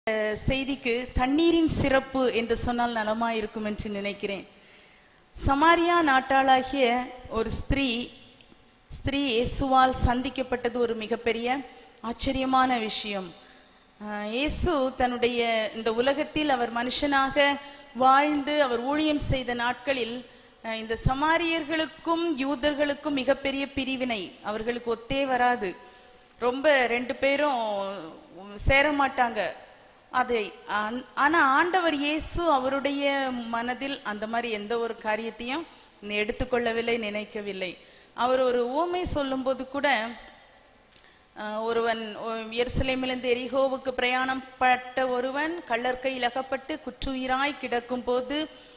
அஹ், செய்திக்கு தண்ணீரின் சிறப்பு என்று சொன்னால் நலமாய் இருக்கும் என்று நினைக்கிறேன் சமாரியா நாட்டாளாகிய ஒரு ஸ்திரீ ஸ்திரீ இயேசுவால் சந்திக்கப்பட்டது ஒரு மிகப்பெரிய ஆச்சரியமான விஷயம் அஹ், இயேசு தன்னுடைய இந்த உலகத்தில் அவர் மனுஷனாக வாழ்ந்து அவர் ஊழியம் செய்த நாட்களில் அஹ், இந்த சமாரியர்களுக்கும் யூதர்களுக்கும் மிகப்பெரிய பிரிவினை அவர்களுக்கு ஒத்தே வராது ரொம்ப ரெண்டு பேரும் சேர மாட்டாங்க அதை ஆன்- ஆனா ஆண்டவர் இயேசு அவருடைய மனதில் அந்த மாதிரி எந்த ஒரு காரியத்தையும் எடுத்துக்கொள்ளவில்லை நினைக்கவில்லை அவர் ஒரு ஊமை சொல்லும்போது கூட அஹ், ஒருவன் ஒ- எருசலேமிலிருந்து எரிகோவுக்கு பிரயாணம் பட்ட ஒருவன் கள்ளற்கையில் அகப்பட்டு குற்றுயிராய் கிடக்கும் போது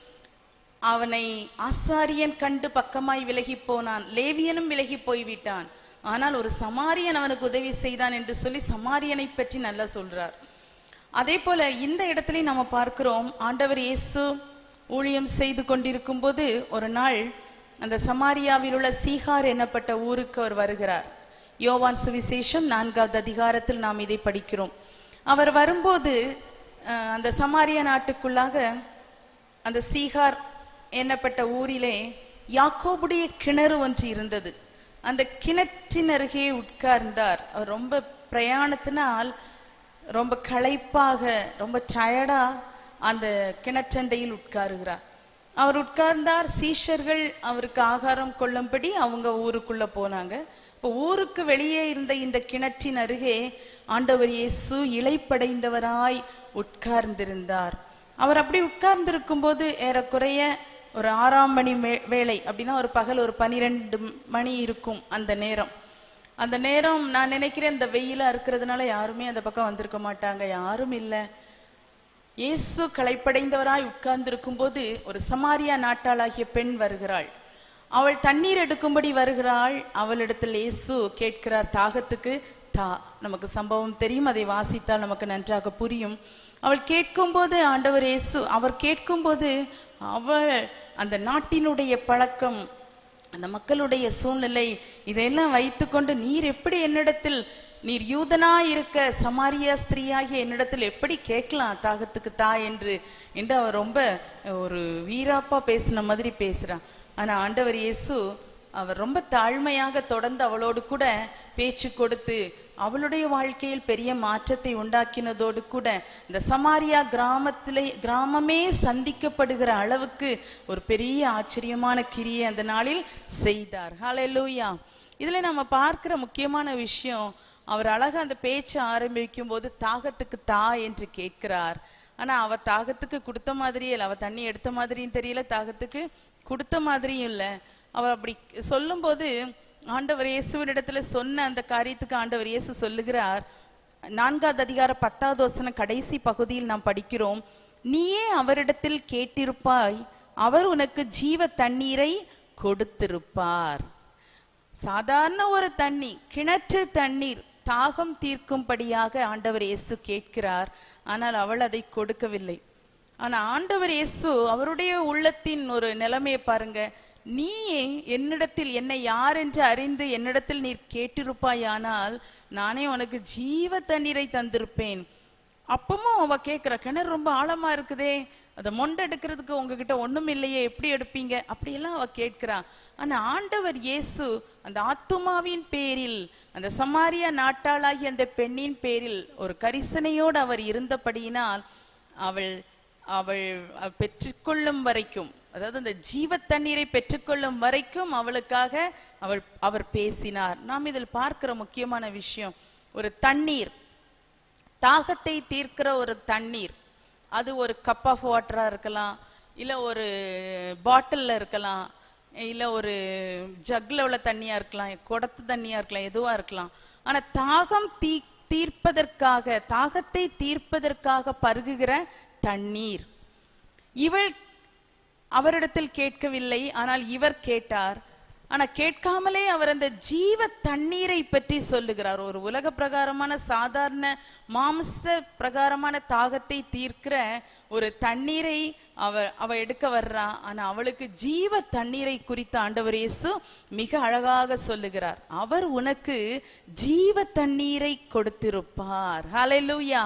அவனை ஆசாரியன் கண்டு பக்கமாய் விலகி போனான் லேவியனும் விலகி போய்விட்டான் ஆனால் ஒரு சமாரியன் அவனுக்கு உதவி செய்தான் என்று சொல்லி சமாரியனை பற்றி நல்லா சொல்றார் அதே போல இந்த இடத்துல நம்ம பார்க்கிறோம் ஆண்டவர் இயேசு ஊழியம் செய்து கொண்டிருக்கும் போது ஒரு நாள் அந்த சமாரியாவில் உள்ள சீகார் என்னப்பட்ட ஊருக்கு அவர் வருகிறார் யோவான் சுவிசேஷம் நான்காவது அதிகாரத்தில் நாம் இதை படிக்கிறோம் அவர் வரும்போது அஹ், அந்த சமாரியா நாட்டுக்குள்ளாக அந்த சீகார் என்னப்பட்ட ஊரிலே யாக்கோபுடைய கிணறு ஒன்று இருந்தது அந்த கிணற்றின் அருகே உட்கார்ந்தார் அவர் ரொம்ப பிரயாணத்தினால் ரொம்ப களைப்பாக ரொம்ப டயர்டா அந்த கிணற்றண்டையில் உட்காருகிறார் அவர் உட்கார்ந்தார் சீஷர்கள் அவருக்கு ஆகாரம் கொள்ளும்படி அவங்க ஊருக்குள்ள போனாங்க இப்போ ஊருக்கு வெளியே இருந்த இந்த கிணற்றின் அருகே ஆண்டவர் இயேசு இளைப்படைந்தவராய் உட்கார்ந்திருந்தார் அவர் அப்படி உட்கார்ந்திருக்கும் போது ஏறக்குறைய ஒரு ஆறாம் மணி மே- வேளை அப்படின்னா ஒரு பகல் ஒரு பனிரெண்டு மணி இருக்கும் அந்த நேரம் அந்த நேரம் நான் நினைக்கிறேன் இந்த வெயிலா இருக்கிறதுனால யாருமே அந்த பக்கம் வந்திருக்க மாட்டாங்க யாரும் இல்லை இயேசு களைப்படைந்தவராய் உட்கார்ந்திருக்கும் போது ஒரு சமாரியா நாட்டாளாகிய பெண் வருகிறாள் அவள் தண்ணீர் எடுக்கும்படி வருகிறாள் அவளிடத்தில் இயேசு கேட்கிறார் தாகத்துக்கு தா நமக்கு சம்பவம் தெரியும் அதை வாசித்தால் நமக்கு நன்றாக புரியும் அவள் கேட்கும்போது ஆண்டவர் இயேசு அவர் கேட்கும்போது அவள் அந்த நாட்டினுடைய பழக்கம் அந்த மக்களுடைய சூழ்நிலை இதையெல்லாம் வைத்துக்கொண்டு நீர் எப்படி என்னிடத்தில் நீர் யூதனா இருக்க சமாரியா ஸ்திரீயாகிய என்னிடத்தில் எப்படி கேட்கலாம் தாகத்துக்கு தா என்று என்று அவர் ரொம்ப ஒரு வீராப்பா பேசின மாதிரி பேசுறான் ஆனா ஆண்டவர் இயேசு அவர் ரொம்ப தாழ்மையாக தொடர்ந்து அவளோடு கூட பேச்சு கொடுத்து அவளுடைய வாழ்க்கையில் பெரிய மாற்றத்தை உண்டாக்கினதோடு கூட இந்த சமாரியா கிராமத்திலே கிராமமே சந்திக்கப்படுகிற அளவுக்கு ஒரு பெரிய ஆச்சரியமான கிரியை அந்த நாளில் செய்தார் ஹalleluya இதுல நம்ம பார்க்கிற முக்கியமான விஷயம் அவர் அழகா அந்த பேச்சை ஆரம்பிக்கும் போது தாகத்துக்கு தா என்று கேட்கிறார் ஆனா அவ தாகத்துக்கு கொடுத்த மாதிரியே இல்லை அவ தண்ணி எடுத்த மாதிரியும் தெரியல தாகத்துக்கு கொடுத்த மாதிரியும் இல்லை அவ அப்படி சொல்லும்போது ஆண்டவர் இயேசுவினிடத்துல சொன்ன அந்த காரியத்துக்கு ஆண்டவர் இயேசு சொல்லுகிறார் நான்காவது அதிகார பத்தாவது வசனம் கடைசி பகுதியில் நாம் படிக்கிறோம் நீயே அவரிடத்தில் கேட்டிருப்பாய் அவர் உனக்கு ஜீவ தண்ணீரை கொடுத்திருப்பார் சாதாரண ஒரு தண்ணி கிணற்று தண்ணீர் தாகம் தீர்க்கும்படியாக ஆண்டவர் இயேசு கேட்கிறார் ஆனால் அவள் அதை கொடுக்கவில்லை ஆனா ஆண்டவர் இயேசு அவருடைய உள்ளத்தின் ஒரு நிலைமையை பாருங்க நீயே என்னிடத்தில் என்னை யார் என்று அறிந்து என்னிடத்தில் நீர் கேட்டிருப்பாயானால் நானே உனக்கு ஜீவ தண்ணீரை தந்திருப்பேன் அப்பவும் அவ கேக்குற கிணறு ரொம்ப ஆழமா இருக்குதே அதை மொண்டெடுக்கிறதுக்கு உங்ககிட்ட ஒண்ணும் இல்லையே எப்படி எடுப்பீங்க அப்படியெல்லாம் அவ கேட்கிறா ஆனா ஆண்டவர் இயேசு அந்த ஆத்துமாவின் பேரில் அந்த சமாரியா நாட்டாளாகிய அந்த பெண்ணின் பேரில் ஒரு கரிசனையோடு அவர் இருந்தபடியினால் அவள் அவள் அவ் பெற்றுக்கொள்ளும் வரைக்கும் அதாவது அந்த ஜீவ தண்ணீரை பெற்றுக்கொள்ளும் வரைக்கும் அவளுக்காக அவள் அவர் பேசினார் நாம் இதில் பார்க்கிற முக்கியமான விஷயம் ஒரு தண்ணீர் தாகத்தை தீர்க்கிற ஒரு தண்ணீர் அது ஒரு கப் ஆஃப் வாட்டரா இருக்கலாம் இல்ல ஒரு பாட்டில்ல இருக்கலாம் இல்ல ஒரு ஜக்ல உள்ள தண்ணியா இருக்கலாம் குடத்து தண்ணியா இருக்கலாம் எதுவா இருக்கலாம் ஆனா தாகம் தீ தீர்ப்பதற்காக தாகத்தை தீர்ப்பதற்காக பருகுகிற தண்ணீர் இவள் அவரிடத்தில் கேட்கவில்லை ஆனால் இவர் கேட்டார் ஆனா கேட்காமலே அவர் அந்த ஜீவ தண்ணீரை பற்றி சொல்லுகிறார் ஒரு உலக பிரகாரமான சாதாரண மாம்ச பிரகாரமான தாகத்தை தீர்க்கிற ஒரு தண்ணீரை அவ அவ எடுக்க வர்றா ஆனா அவளுக்கு ஜீவ தண்ணீரை குறித்த ஆண்டவர் இயேசு மிக அழகாக சொல்லுகிறார் அவர் உனக்கு ஜீவ தண்ணீரை கொடுத்திருப்பார் ஹalleluya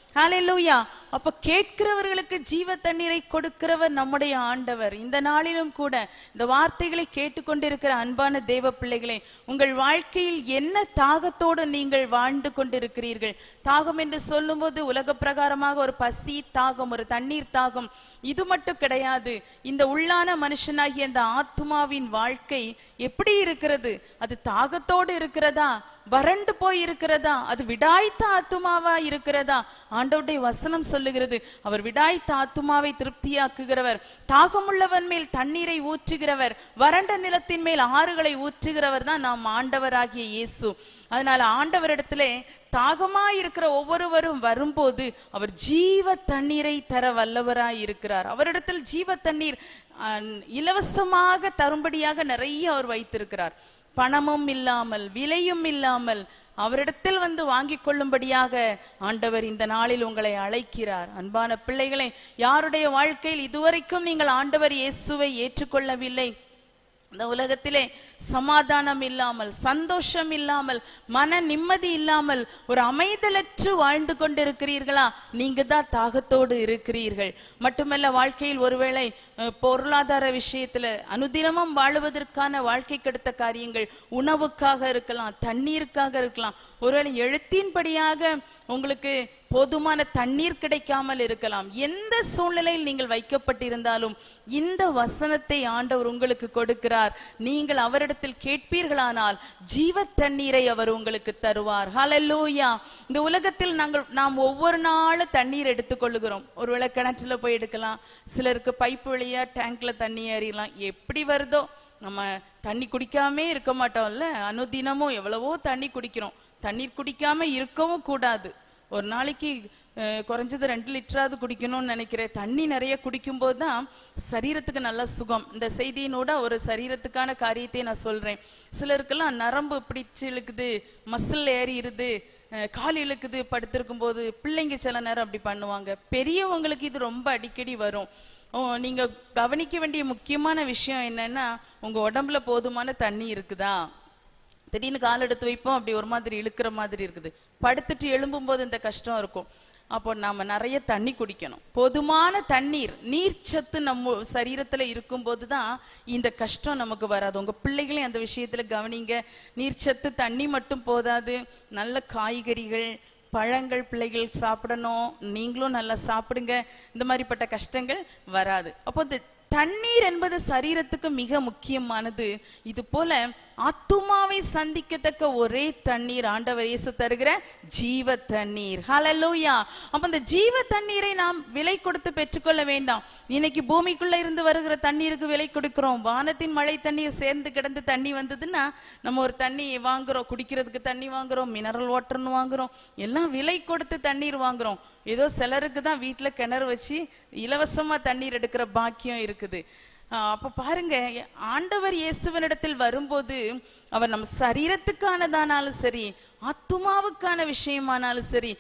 ஹalleluya அப்ப கேட்கிறவர்களுக்கு ஜீவ தண்ணீரை கொடுக்கிறவர் நம்முடைய ஆண்டவர் இந்த நாளிலும் கூட இந்த வார்த்தைகளை கேட்டுக்கொண்டிருக்கிற அன்பான தேவ பிள்ளைகளே உங்கள் வாழ்க்கையில் என்ன தாகத்தோடு நீங்கள் வாழ்ந்து கொண்டிருக்கிறீர்கள் தாகம் என்று சொல்லும்போது உலக பிரகாரமாக ஒரு பசி தாகம் ஒரு தண்ணீர் தாகம் இது மட்டும் கிடையாது இந்த உள்ளான மனுஷனாகிய இந்த ஆத்துமாவின் வாழ்க்கை எப்படி இருக்கிறது அது தாகத்தோடு இருக்கிறதா வறண்டு போய் இருக்கிறதா அது விடாய்த்த ஆத்துமாவா இருக்கிறதா ஆண்டவருடைய வசனம் சொல்லுகிறது அவர் விடாய்த்த ஆத்துமாவை திருப்தியாக்குகிறவர் தாகமுள்ளவன் மேல் தண்ணீரை ஊற்றுகிறவர் வறண்ட நிலத்தின் மேல் ஆறுகளை ஊற்றுகிறவர் தான் நாம் ஆண்டவராகிய இயேசு அதனால ஆண்டவரிடத்திலே தாகமா இருக்கிற ஒவ்வொருவரும் வரும்போது அவர் ஜீவ தண்ணீரை தர வல்லவராய் இருக்கிறார் அவரிடத்தில் ஜீவ தண்ணீர் அஹ், இலவசமாக தரும்படியாக நிறைய அவர் வைத்திருக்கிறார் பணமும் இல்லாமல் விலையும் இல்லாமல் அவரிடத்தில் வந்து வாங்கிக் கொள்ளும்படியாக ஆண்டவர் இந்த நாளில் உங்களை அழைக்கிறார் அன்பான பிள்ளைகளே யாருடைய வாழ்க்கையில் இதுவரைக்கும் நீங்கள் ஆண்டவர் இயேசுவை ஏற்றுக்கொள்ளவில்லை இந்த உலகத்திலே சமாதானம் இல்லாமல் சந்தோஷம் இல்லாமல் மன நிம்மதி இல்லாமல் ஒரு அமைதலற்று வாழ்ந்து கொண்டிருக்கிறீர்களா நீங்க தான் தாகத்தோடு இருக்கிறீர்கள் மட்டுமல்ல வாழ்க்கையில் ஒருவேளை அஹ், பொருளாதார விஷயத்துல அனுதினமும் வாழுவதற்கான வாழ்க்கை கெடுத்த காரியங்கள் உணவுக்காக இருக்கலாம் தண்ணீருக்காக இருக்கலாம் ஒருவேளை எழுத்தின்படியாக உங்களுக்கு போதுமான தண்ணீர் கிடைக்காமல் இருக்கலாம் எந்த சூழ்நிலையில் நீங்கள் வைக்கப்பட்டிருந்தாலும் இந்த வசனத்தை ஆண்டவர் உங்களுக்கு கொடுக்கிறார் நீங்கள் அவரிடத்தில் கேட்பீர்களானால் ஜீவ தண்ணீரை அவர் உங்களுக்கு தருவார் ஹalleluya இந்த உலகத்தில் நாங்கள் நாம் ஒவ்வொரு நாளும் தண்ணீர் எடுத்துக்கொள்ளுகிறோம் ஒருவேளை கிணற்றுல போய் எடுக்கலாம் சிலருக்கு பைப் வழியா டேங்க்ல தண்ணி ஏறிடலாம் எப்படி வருதோ நம்ம தண்ணி குடிக்காமே இருக்க மாட்டோம்ல அனுதினமும் எவ்வளவோ தண்ணி குடிக்கிறோம் தண்ணீர் குடிக்காம இருக்கவும் கூடாது ஒரு நாளைக்கு அஹ், குறைஞ்சது ரெண்டு லிட்டராவது குடிக்கணும்னு நினைக்கிறேன் தண்ணி நிறைய குடிக்கும்போது தான் சரீரத்துக்கு நல்ல சுகம் இந்த செய்தியினோட ஒரு சரீரத்துக்கான காரியத்தை நான் சொல்றேன் சிலருக்கெல்லாம் நரம்பு பிடிச்சு இழுக்குது மசில் ஏறிடுது அஹ், கால் இழுக்குது படுத்திருக்கும் போது பிள்ளைங்க சில நேரம் அப்படி பண்ணுவாங்க பெரியவங்களுக்கு இது ரொம்ப அடிக்கடி வரும் ஓ, நீங்க கவனிக்க வேண்டிய முக்கியமான விஷயம் என்னன்னா உங்க உடம்புல போதுமான தண்ணி இருக்குதா திடீர்னு கால் எடுத்து வைப்போம் அப்படி ஒரு மாதிரி இழுக்கிற மாதிரி இருக்குது படுத்துட்டு எழும்பும்போது இந்த கஷ்டம் இருக்கும் அப்போ நாம நிறைய தண்ணி குடிக்கணும் போதுமான தண்ணீர் நீர்ச்சத்து நம்ம சரீரத்துல இருக்கும்போது தான் இந்த கஷ்டம் நமக்கு வராது உங்க பிள்ளைகளையும் அந்த விஷயத்துல கவனிங்க நீர்ச்சத்து தண்ணி மட்டும் போதாது நல்ல காய்கறிகள் பழங்கள் பிள்ளைகள் சாப்பிடணும் நீங்களும் நல்லா சாப்பிடுங்க இந்த மாதிரிப்பட்ட கஷ்டங்கள் வராது அப்போ இந்த தண்ணீர் என்பது சரீரத்துக்கு மிக முக்கியமானது இது போல ஆத்துமாவை சந்திக்கத்தக்க ஒரே தண்ணீர் ஆண்டவர் இயேசு தருகிற ஜீவ தண்ணீர் ஹalleluya அப்ப இந்த ஜீவ தண்ணீரை நாம் விலை கொடுத்து பெற்றுக்கொள்ள வேண்டாம் இன்னைக்கு பூமிக்குள்ள இருந்து வருகிற தண்ணீருக்கு விலை கொடுக்கிறோம் வானத்தின் மழை தண்ணீர் சேர்ந்து கிடந்து தண்ணி வந்ததுன்னா நம்ம ஒரு தண்ணி வாங்குறோம் குடிக்கிறதுக்கு தண்ணி வாங்குறோம் மினரல் வாட்டர்னு வாங்குறோம் எல்லாம் விலை கொடுத்து தண்ணீர் வாங்குறோம் ஏதோ சிலருக்கு தான் வீட்டுல கிணறு வச்சு இலவசமா தண்ணீர் எடுக்கிற பாக்கியம் இருக்குது ஆஹ் அப்ப பாருங்க ஆண்டவர் இயேசுவனிடத்தில் வரும்போது அவர் நம்ம சரீரத்துக்கானதானாலும் சரி ஆத்துமாவுக்கான விஷயமானாலும் சரி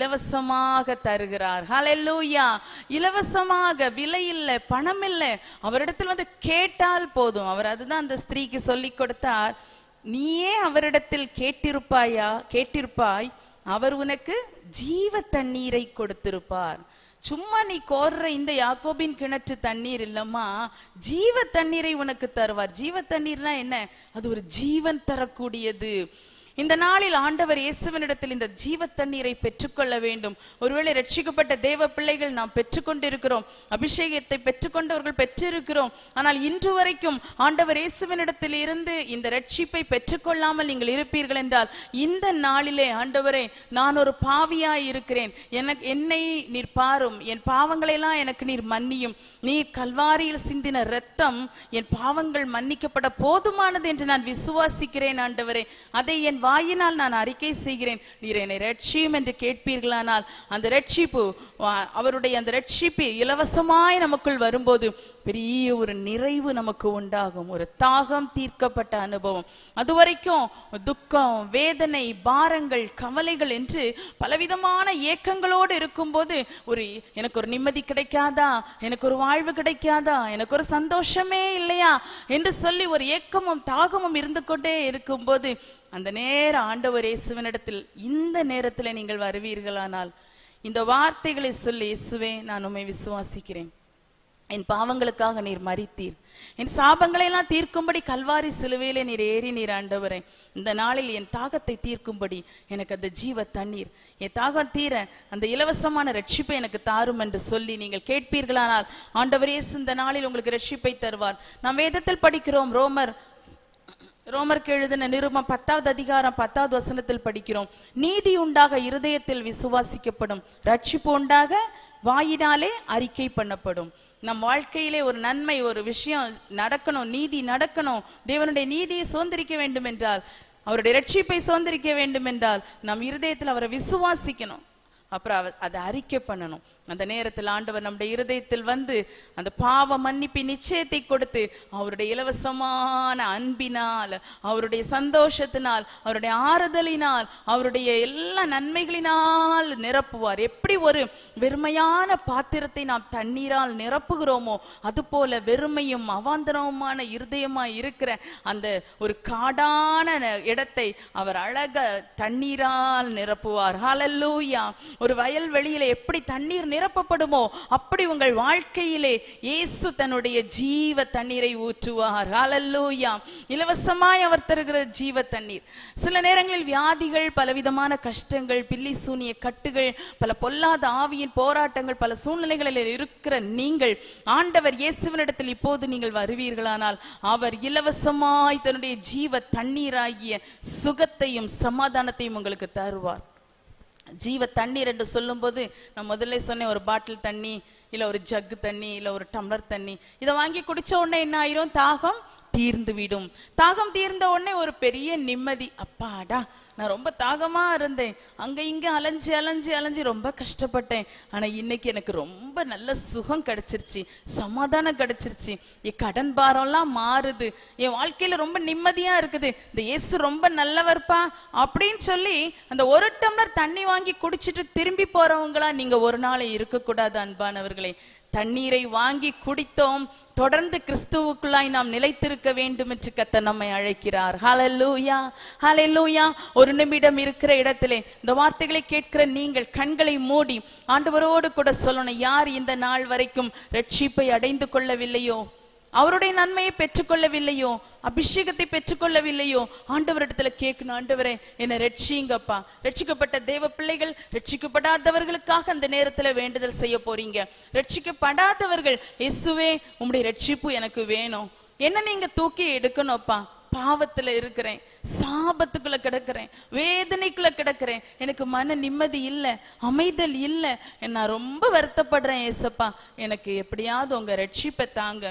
இலவசமாக தருகிறார் ஹalleluya இலவசமாக விலை இல்லை பணம் இல்லை அவரிடத்தில் வந்து கேட்டால் போதும் அவர் அதுதான் அந்த ஸ்திரீக்கு சொல்லி கொடுத்தார் நீயே அவரிடத்தில் கேட்டிருப்பாயா கேட்டிருப்பாய் அவர் உனக்கு ஜீவ தண்ணீரை கொடுத்திருப்பார் சும்மா நீ கோர்ற இந்த யாக்கோபின் கிணற்று தண்ணீர் இல்லம்மா ஜீவ தண்ணீரை உனக்கு தருவார் ஜீவ தண்ணீர்னா என்ன அது ஒரு ஜீவன் தரக்கூடியது இந்த நாளில் ஆண்டவர் இயேசுவனிடத்தில் இந்த ஜீவ தண்ணீரை பெற்றுக்கொள்ள வேண்டும் ஒருவேளை ரட்சிக்கப்பட்ட தேவ பிள்ளைகள் நாம் பெற்றுக்கொண்டிருக்கிறோம் அபிஷேகத்தை பெற்றுக்கொண்டவர்கள் பெற்றிருக்கிறோம் ஆனால் இன்று வரைக்கும் ஆண்டவர் இயேசுவனிடத்தில் இருந்து இந்த ரட்சிப்பை பெற்றுக்கொள்ளாமல் நீங்கள் இருப்பீர்கள் என்றால் இந்த நாளிலே ஆண்டவரே நான் ஒரு பாவியாய் இருக்கிறேன் எனக்கு என்னை நீர் பாரும் என் பாவங்களெல்லாம் எனக்கு நீர் மன்னியும் நீர் கல்வாரியில் சிந்தின இரத்தம் என் பாவங்கள் மன்னிக்கப்பட போதுமானது என்று நான் விசுவாசிக்கிறேன் ஆண்டவரே அதை என் வாயினால் நான் அறிக்கை செய்கிறேன் நீர் என்னை ரட்சியும் என்று கேட்பீர்களானால் அந்த ரட்சிப்பு வா- அவருடைய அந்த ரட்சிப்பு இலவசமாய் நமக்குள் வரும்போது பெரிய ஒரு நிறைவு நமக்கு உண்டாகும் ஒரு தாகம் தீர்க்கப்பட்ட அனுபவம் அது வரைக்கும் துக்கம் வேதனை பாரங்கள் கவலைகள் என்று பலவிதமான ஏக்கங்களோடு இருக்கும்போது ஒரு எனக்கு ஒரு நிம்மதி கிடைக்காதா எனக்கு ஒரு வாழ்வு கிடைக்காதா எனக்கு ஒரு சந்தோஷமே இல்லையா என்று சொல்லி ஒரு ஏக்கமும் தாகமும் இருந்து கொண்டே இருக்கும்போது அந்த நேர ஆண்டவர் இயேசுவினிடத்தில் இந்த நேரத்தில் நீங்கள் வருவீர்களானால் இந்த வார்த்தைகளை சொல்லி இயேசுவே நான் உம்மை விசுவாசிக்கிறேன் என் பாவங்களுக்காக நீர் மரித்தீர் என் சாபங்களை எல்லாம் தீர்க்கும்படி கல்வாரி சிலுவையிலே நீர் ஏறி நீர் ஆண்டவரே இந்த நாளில் என் தாகத்தை தீர்க்கும்படி எனக்கு அந்த ஜீவ தண்ணீர் என் தாகம் தீர அந்த இலவசமான ரட்சிப்பை எனக்கு தாரும் என்று சொல்லி நீங்கள் கேட்பீர்களானால் ஆண்டவர் இயேசு இந்த நாளில் உங்களுக்கு ரட்சிப்பை தருவார் நாம் வேதத்தில் படிக்கிறோம் ரோமர் ரோமருக்கு எழுதின நிருபம் பத்தாவது அதிகாரம் பத்தாவது வசனத்தில் படிக்கிறோம் நீதி உண்டாக இருதயத்தில் விசுவாசிக்கப்படும் ரட்சிப்பு உண்டாக வாயினாலே அறிக்கை பண்ணப்படும் நம் வாழ்க்கையிலே ஒரு நன்மை ஒரு விஷயம் நடக்கணும் நீதி நடக்கணும் தேவனுடைய நீதியை சுதந்திரிக்க வேண்டும் என்றால் அவருடைய ரட்சிப்பை சுதந்திரிக்க வேண்டும் என்றால் நம் இருதயத்தில் அவரை விசுவாசிக்கணும் அப்புறம் அவ- அதை அறிக்கை பண்ணணும் அந்த நேரத்தில் ஆண்டவர் நம்முடைய இருதயத்தில் வந்து அந்த பாவ மன்னிப்பின் நிச்சயத்தை கொடுத்து அவருடைய இலவசமான அன்பினால் அவருடைய சந்தோஷத்தினால் அவருடைய ஆறுதலினால் அவருடைய எல்லா நன்மைகளினால் நிரப்புவார் எப்படி ஒரு வெறுமையான பாத்திரத்தை நாம் தண்ணீரால் நிரப்புகிறோமோ அதுபோல வெறுமையும் அவாந்தரவுமான இருதயமாய் இருக்கிற அந்த ஒரு காடான ந- இடத்தை அவர் அழக தண்ணீரால் நிரப்புவார் ஹalleluya ஒரு வயல்வெளியில எப்படி தண்ணீர் நிரப்பப்படுமோ அப்படி உங்கள் வாழ்க்கையிலே இயேசு தன்னுடைய ஜீவ தண்ணீரை ஊற்றுவார் ஹalleluya இலவசமாய் அவர் தருகிற ஜீவ தண்ணீர் சில நேரங்களில் வியாதிகள் பலவிதமான கஷ்டங்கள் பில்லி சூனிய கட்டுகள் பல பொல்லாத ஆவியின் போராட்டங்கள் பல சூழ்நிலைகளில் இருக்கிற நீங்கள் ஆண்டவர் இயேசுவினிடத்தில் இப்போது நீங்கள் வருவீர்களானால் அவர் இலவசமாய் தன்னுடைய ஜீவ தண்ணீராகிய சுகத்தையும் சமாதானத்தையும் உங்களுக்கு தருவார் ஜீவ தண்ணீர் என்று சொல்லும்போது நான் முதல்ல சொன்னேன் ஒரு பாட்டில் தண்ணி இல்ல ஒரு ஜக்கு தண்ணி இல்ல ஒரு டம்ளர் தண்ணி இதை வாங்கி குடிச்ச உடனே என்ன ஆயிரும் தாகம் தீர்ந்து விடும் தாகம் தீர்ந்த உடனே ஒரு பெரிய நிம்மதி அப்பாடா நான் ரொம்ப தாகமா இருந்தேன் அங்க இங்க அலைஞ்சு அலைஞ்சு அலைஞ்சு ரொம்ப கஷ்டப்பட்டேன் ஆனா இன்னைக்கு எனக்கு ரொம்ப நல்ல சுகம் கிடைச்சிருச்சு சமாதானம் கிடைச்சிருச்சு என் கடன் பாரம்லாம் மாறுது என் வாழ்க்கையில ரொம்ப நிம்மதியா இருக்குது இந்த இயேசு ரொம்ப நல்லவர்ப்பா அப்படின்னு சொல்லி அந்த ஒரு டம்ளர் தண்ணி வாங்கி குடிச்சிட்டு திரும்பி போறவங்களா நீங்க ஒரு நாள் இருக்கக்கூடாது அன்பானவர்களே தண்ணீரை வாங்கி குடித்தோம் தொடர்ந்து கிறிஸ்துவுக்குள்ளாய் நாம் நிலைத்திருக்க வேண்டும் என்று கத்த நம்மை அழைக்கிறார் ஹalleluya ஹalleluya ஒரு நிமிடம் இருக்கிற இடத்திலே இந்த வார்த்தைகளை கேட்கிற நீங்கள் கண்களை மூடி ஆண்டவரோடு கூட சொல்லணும் யார் இந்த நாள் வரைக்கும் ரட்சிப்பை அடைந்து கொள்ளவில்லையோ அவருடைய நன்மையை பெற்றுக்கொள்ளவில்லையோ அபிஷேகத்தை பெற்றுக்கொள்ளவில்லையோ ஆண்டவரிடத்துல கேட்கணும் ஆண்டவரே என்னை ரட்சிங்கப்பா ரட்சிக்கப்பட்ட தேவ பிள்ளைகள் ரட்சிக்கப்படாதவர்களுக்காக அந்த நேரத்துல வேண்டுதல் செய்ய போறீங்க ரட்சிக்கப்படாதவர்கள் இயேசுவே உம்முடைய ரட்சிப்பு எனக்கு வேணும் என்ன நீங்க தூக்கி எடுக்கணும்ப்பா பாவத்துல இருக்கிறேன் சாபத்துக்குள்ள கிடக்கிறேன் வேதனைக்குள்ள கிடக்கிறேன் எனக்கு மன நிம்மதி இல்ல அமைதல் இல்ல நான் ரொம்ப வருத்தப்படுறேன் ஏசப்பா எனக்கு எப்படியாவது உங்க ரட்சிப்பை தாங்க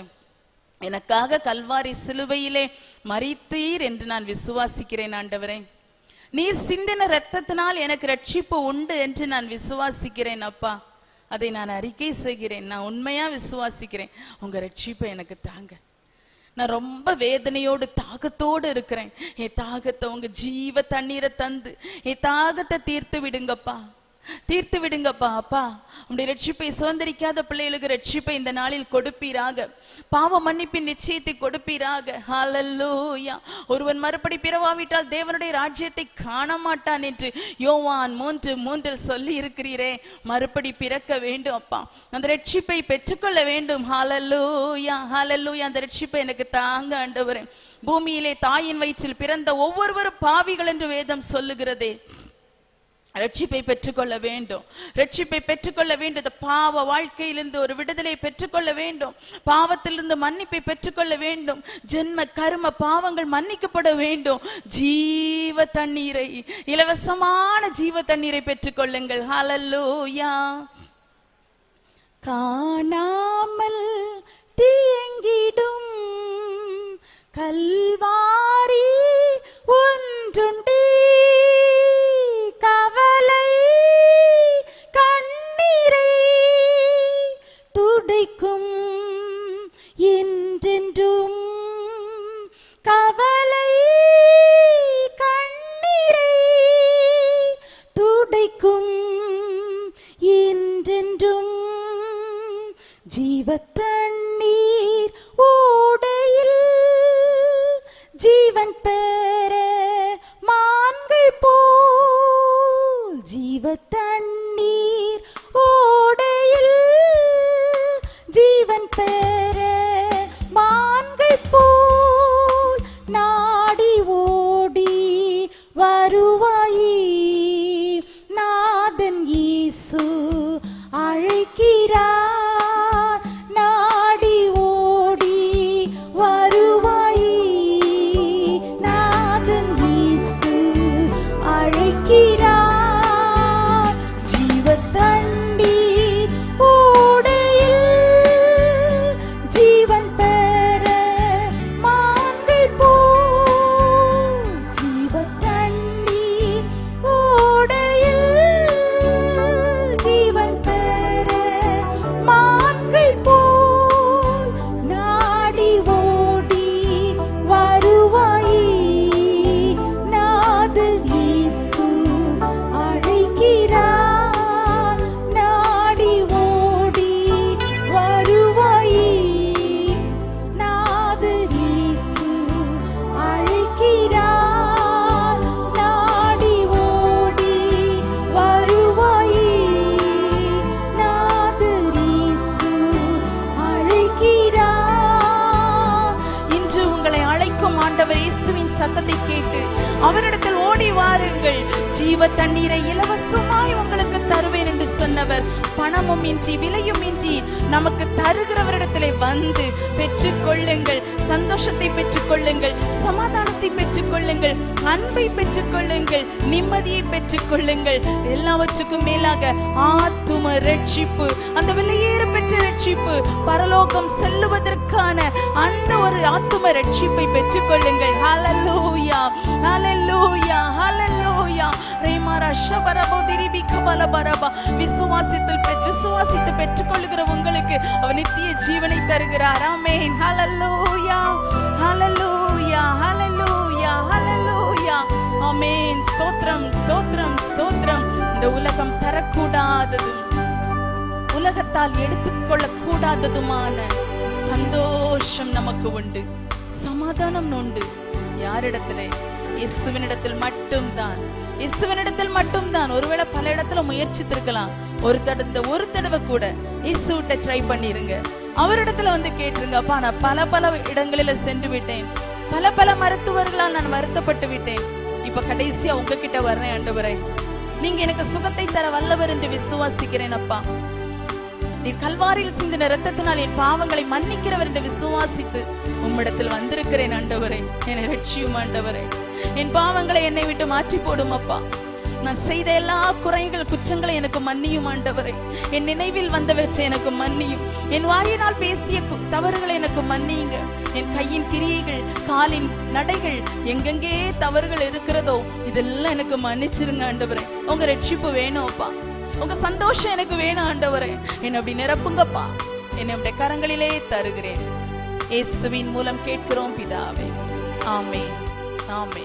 எனக்காக கல்வாரி சிலுவையிலே மரித்தீர் என்று நான் விசுவாசிக்கிறேன் ஆண்டவரே நீர் சிந்தின இரத்தத்தினால் எனக்கு ரட்சிப்பு உண்டு என்று நான் விசுவாசிக்கிறேன் அப்பா அதை நான் அறிக்கை செய்கிறேன் நான் உண்மையா விசுவாசிக்கிறேன் உங்க ரட்சிப்பை எனக்கு தாங்க நான் ரொம்ப வேதனையோடு தாகத்தோடு இருக்கிறேன் என் தாகத்தை உங்க ஜீவ தண்ணீரை தந்து என் தாகத்தை தீர்த்து விடுங்கப்பா தீர்த்து விடுங்கப்பா அப்பா உடைய ரட்சிப்பை சுதந்திரிக்காத பிள்ளைகளுக்கு ரட்சிப்பை இந்த நாளில் கொடுப்பீராக பாவ மன்னிப்பின் நிச்சயத்தை கொடுப்பீராக ஹalleluya ஒருவன் மறுபடி பிறவாவிட்டால் தேவனுடைய ராஜ்யத்தை காண மாட்டான் என்று யோவான் மூன்று மூன்றில் சொல்லி இருக்கிறீரே மறுபடி பிறக்க வேண்டும் அப்பா அந்த ரட்சிப்பை பெற்றுக்கொள்ள வேண்டும் ஹalleluya ஹalleluya அந்த ரட்சிப்பை எனக்கு தாங்க ஆண்டவரே பூமியிலே தாயின் வயிற்றில் பிறந்த ஒவ்வொருவரும் பாவிகள் என்று வேதம் சொல்லுகிறதே ரட்சிப்பை பெற்றுக்கொள்ள வேண்டும் ரட்சிப்பை பெற்றுக்கொள்ள வேண்டும் இந்த பாவ வாழ்க்கையிலிருந்து ஒரு விடுதலை பெற்றுக்கொள்ள வேண்டும் பாவத்திலிருந்து மன்னிப்பை பெற்றுக்கொள்ள வேண்டும் ஜென்ம கர்ம பாவங்கள் மன்னிக்கப்பட வேண்டும் ஜீவ தண்ணீரை இலவசமான ஜீவ தண்ணீரை பெற்றுக்கொள்ளுங்கள் ஹalleluya காணாமல் தீங்கிடும் கல்வாரி ஒன்றுண்டே கவலை கண்ணீரை துடைக்கும் என்றென்றும் கவலை கண்ணீரை துடைக்கும் என்றென்றும் ஜீவ தண்ணீர் ஓடையில் ஜீவன் பெற மான்கள் போல் ஜீவ தண்ணீர் அழைக்கிறார் நாடி ஓடி வருவாயே நாதன் இயேசு அழைக்கிறார் ஜீவ தண்ணீர் ஓடையில் ஜீவன் பெற மான்கள் போல் ஜீவ தண்ணீர் ஓடையில் ஜீவன் பெற மான்கள் போல் நாடி ஓடி வருவாயே நாதர் இயேசு அழைக்கிறார் நாடி ஓடி வருவாயே நாதர் இயேசு அழைக்கிறார் நாடி ஓடி வருவாயே நாதர் இயேசு அழைக்கிறார் இன்று உங்களை அழைக்கும் ஆண்டவர் இயேசுவின் சத்தத்தை கேட்டு அவரிடத்தில் ஓடி வாருங்கள் ஜீவ தண்ணீரை இலவசமாய் உங்களுக்கு தருவேன் என்று சொன்னவர் பணமும் இன்றி விலையும் இன்றி நமக்கு தருகிறவரிடத்திலே வந்து பெற்றுக்கொள்ளுங்கள் சந்தோஷத்தை பெற்றுக்கொள்ளுங்கள் சமாதானத்தை பெற்றுக்கொள்ளுங்கள் அன்பை பெற்றுக்கொள்ளுங்கள் நிம்மதியை பெற்றுக்கொள்ளுங்கள் எல்லாவற்றுக்கும் மேலாக ஆத்தும ரட்சிப்பு அந்த விலையேற பெற்ற ரட்சிப்பு பரலோகம் செல்லுவதற்கான அந்த ஒரு ஆத்தும ரட்சிப்பை பெற்றுக்கொள்ளுங்கள் ஹalleluya ஹalleluya ஹalleluya ரேமாரா ஷபரபோ திரிபிக்க பலபரபா விசுவாசத்தில் பெ- விசுவாசித்து பெற்றுக்கொள்ளுகிற உங்களுக்கு அவர் நித்திய ஜீவனை தருகிறார் ஆமென் ஹalleluya ஹalleluya ஹalleluya ஹalleluya ஆமென் ஸ்தோத்திரம் ஸ்தோத்திரம் ஸ்தோத்திரம் இந்த உலகம் தரக்கூடாதது உலகத்தால் எடுத்துக்கொள்ள கூடாததுமான சந்தோஷம் நமக்கு உண்டு சமாதானம் உண்டு யாரிடத்திலே இயேசுவினிடத்தில் மட்டும்தான் இயேசுவினிடத்தில் மட்டும்தான் ஒருவேளை பல இடத்துல முயற்சித்திருக்கலாம் ஒரு தடவை ஒரு தடவை கூட இயேசுவிட்ட ட்ரை பண்ணிருங்க அவரிடத்துல வந்து கேட்டுருங்க அப்பா நான் பல பல இடங்களில சென்று விட்டேன் பல பல மருத்துவர்களால் நான் வருத்தப்பட்டு விட்டேன் இப்ப கடைசியா உங்ககிட்ட வர்றேன் ஆண்டவரே நீங்க எனக்கு சுகத்தை தர வல்லவர் என்று விசுவாசிக்கிறேன் அப்பா நீர் கல்வாரியில் சிந்தின ரத்தத்தினால் என் பாவங்களை மன்னிக்கிறவர் என்று விசுவாசித்து உம்மிடத்தில் வந்திருக்கிறேன் ஆண்டவரே என்னை ரட்சியும் ஆண்டவரே என் பாவங்களை என்னை விட்டு மாற்றி போடும் அப்பா நான் செய்த எல்லா குறைகள் குற்றங்களை எனக்கு மன்னியும் ஆண்டவரே என் நினைவில் வந்தவற்றை எனக்கு மன்னியும் என் வாயினால் பேசிய கு- தவறுகளை எனக்கு மன்னியுங்க என் கையின் கிரியைகள் காலின் நடைகள் எங்கெங்கே தவறுகள் இருக்கிறதோ இதெல்லாம் எனக்கு மன்னிச்சிருங்க ஆண்டவரே உங்க ரட்சிப்பு வேணும் அப்பா உங்க சந்தோஷம் எனக்கு வேணும் ஆண்டவரே என்னை அப்படி நிரப்புங்கப்பா என்னை உடைய கரங்களிலே தருகிறேன் இயேசுவின் மூலம் கேட்கிறோம் பிதாவே ஆமே ஆமே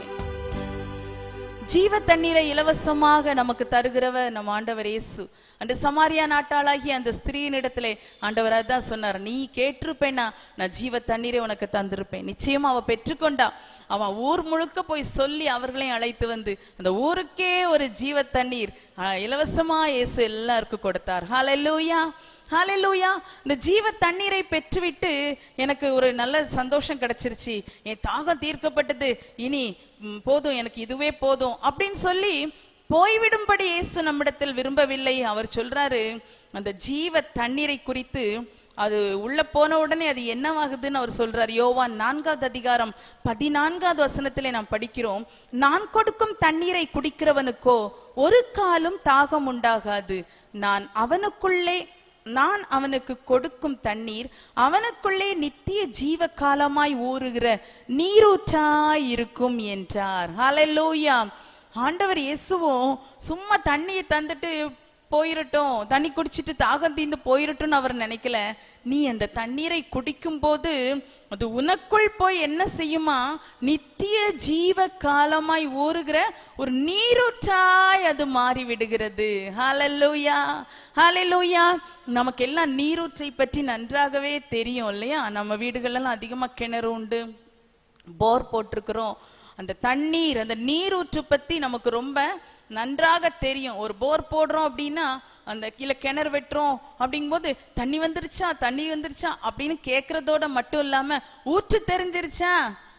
ஜீவ தண்ணீரை இலவசமாக நமக்கு தருகிறவர் நம்ம ஆண்டவர் இயேசு அந்த சமாரியா நாட்டாளாகிய அந்த ஸ்திரீனிடத்திலே ஆண்டவர் அதான் சொன்னார் நீ கேட்டிருப்பேனா நான் ஜீவ தண்ணீரை உனக்கு தந்திருப்பேன் நிச்சயமா அவ பெற்றுக்கொண்டா அவன் ஊர் முழுக்க போய் சொல்லி அவர்களையும் அழைத்து வந்து அந்த ஊருக்கே ஒரு ஜீவ தண்ணீர் ஆஹ், இலவசமா இயேசு எல்லாருக்கும் கொடுத்தார் ஹalleluya ஹalleluya இந்த ஜீவ தண்ணீரை பெற்றுவிட்டு எனக்கு ஒரு நல்ல சந்தோஷம் கிடைச்சிருச்சு என் தாகம் தீர்க்கப்பட்டது இனி ம், போதும் எனக்கு இதுவே போதும் அப்படின்னு சொல்லி போய்விடும்படி இயேசு நம்மிடத்தில் விரும்பவில்லை அவர் சொல்றாரு அந்த ஜீவ தண்ணீரை குறித்து அது உள்ள போன உடனே அது என்னவாகுதுன்னு அவர் சொல்றார் யோவான் நான்காவது அதிகாரம் பதினான்காவது வசனத்திலே நாம் படிக்கிறோம் நான் கொடுக்கும் தண்ணீரை குடிக்கிறவனுக்கோ ஒரு காலும் தாகம் உண்டாகாது நான் அவனுக்குள்ளே நான் அவனுக்கு கொடுக்கும் தண்ணீர் அவனுக்குள்ளே நித்திய ஜீவ காலமாய் ஊறுகிற நீரூற்றாய் இருக்கும் என்றார் ஹalleluya ஆண்டவர் இயேசுவும் சும்மா தண்ணியை தந்துட்டு போயிரட்டும் தண்ணி குடிச்சிட்டு தாகம் தீர்ந்து போயிரட்டும்னு அவர் நினைக்கல நீ அந்த தண்ணீரை குடிக்கும் போது அது உனக்குள் போய் என்ன செய்யுமா நித்திய ஜீவ காலமாய் ஊறுகிற ஒரு நீரூற்றாய் அது மாறி விடுகிறது ஹalleluya ஹalleluya நமக்கு எல்லாம் நீரூற்றை பற்றி நன்றாகவே தெரியும் இல்லையா நம்ம வீடுகளெல்லாம் அதிகமா கிணறு உண்டு போர் போட்டிருக்கிறோம் அந்த தண்ணீர் அந்த நீரூற்று பத்தி நமக்கு ரொம்ப நன்றாக தெரியும் ஒரு போர் போடுறோம் அப்படின்னா அந்த கீழே கிணறு வெட்டுறோம் அப்படிங்கும்போது தண்ணி வந்துருச்சா தண்ணி வந்துருச்சா அப்படின்னு கேட்கறதோட மட்டும் இல்லாம ஊற்று தெரிஞ்சிருச்சா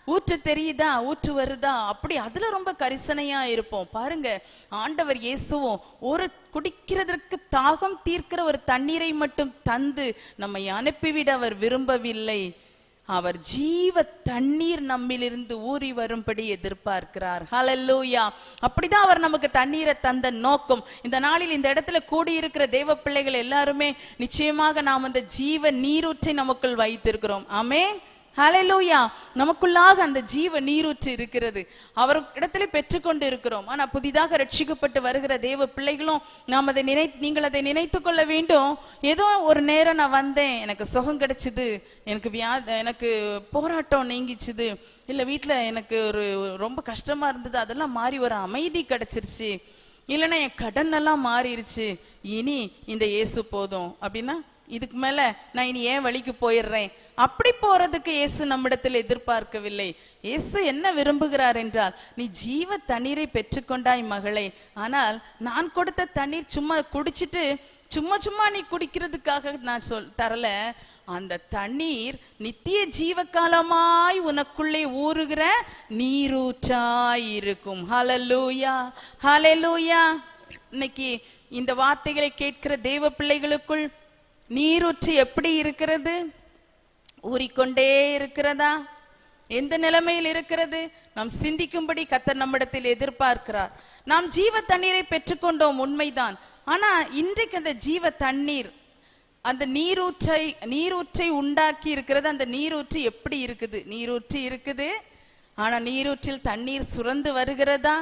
ஊற்று தெரியுதா ஊற்று வருதா அப்படி அதுல ரொம்ப கரிசனையா இருப்போம் பாருங்க ஆண்டவர் இயேசுவும் ஒரு குடிக்கிறதற்கு தாகம் தீர்க்கிற ஒரு தண்ணீரை மட்டும் தந்து நம்மை அனுப்பிவிட அவர் விரும்பவில்லை அவர் ஜீவ தண்ணீர் நம்மிலிருந்து ஊறி வரும்படி எதிர்பார்க்கிறார் ஹalleluya அப்படிதான் அவர் நமக்கு தண்ணீரை தந்த நோக்கம் இந்த நாளில் இந்த இடத்துல கூடியிருக்கிற தேவ பிள்ளைகள் எல்லாருமே நிச்சயமாக நாம் அந்த ஜீவ நீரூற்றை நமக்குள் வைத்திருக்கிறோம் ஆமென் ஹalleluya நமக்குள்ளாக அந்த ஜீவ நீரூற்று இருக்கிறது அவர் இடத்துல பெற்றுக்கொண்டு இருக்கிறோம் ஆனா புதிதாக ரட்சிக்கப்பட்டு வருகிற தேவ பிள்ளைகளும் நாம் அதை நினை நீங்கள் அதை நினைத்து கொள்ள வேண்டும் ஏதோ ஒரு நேரம் நான் வந்தேன் எனக்கு சுகம் கிடைச்சுது எனக்கு வியா எனக்கு போராட்டம் நீங்கிச்சுது இல்ல வீட்ல எனக்கு ஒரு ரொம்ப கஷ்டமா இருந்தது அதெல்லாம் மாறி ஒரு அமைதி கிடைச்சிருச்சு இல்லைன்னா என் கடன் எல்லாம் மாறிடுச்சு இனி இந்த இயேசு போதும் அப்படின்னா இதுக்கு மேல நான் இனி ஏன் வழிக்கு போயிடுறேன் அப்படி போறதுக்கு இயேசு நம்மிடத்தில் எதிர்பார்க்கவில்லை இயேசு என்ன விரும்புகிறார் என்றால் நீ ஜீவ தண்ணீரை பெற்றுக்கொண்டாய் மகளே ஆனால் நான் கொடுத்த தண்ணீர் சும்மா குடிச்சிட்டு சும்மா சும்மா நீ குடிக்கிறதுக்காக நான் சொல் தரல அந்த தண்ணீர் நித்திய ஜீவகாலமாய் உனக்குள்ளே ஊறுகிற நீரூற்றாய் இருக்கும் ஹalleluya ஹalleluya இன்னைக்கு இந்த வார்த்தைகளை கேட்கிற தேவ பிள்ளைகளுக்குள் நீரூற்று எப்படி இருக்கிறது ஊறிக்கொண்டே இருக்கிறதா எந்த நிலைமையில் இருக்கிறது நாம் சிந்திக்கும்படி கத்தர் நம்மிடத்தில் எதிர்பார்க்கிறார் நாம் ஜீவ தண்ணீரை பெற்றுக்கொண்டோம் உண்மைதான் ஆனா இன்றைக்கு அந்த ஜீவ தண்ணீர் அந்த நீரூற்றை நீரூற்றை உண்டாக்கி இருக்கிறது அந்த நீரூற்று எப்படி இருக்குது நீரூற்று இருக்குது ஆனா நீரூற்றில் தண்ணீர் சுரந்து வருகிறதா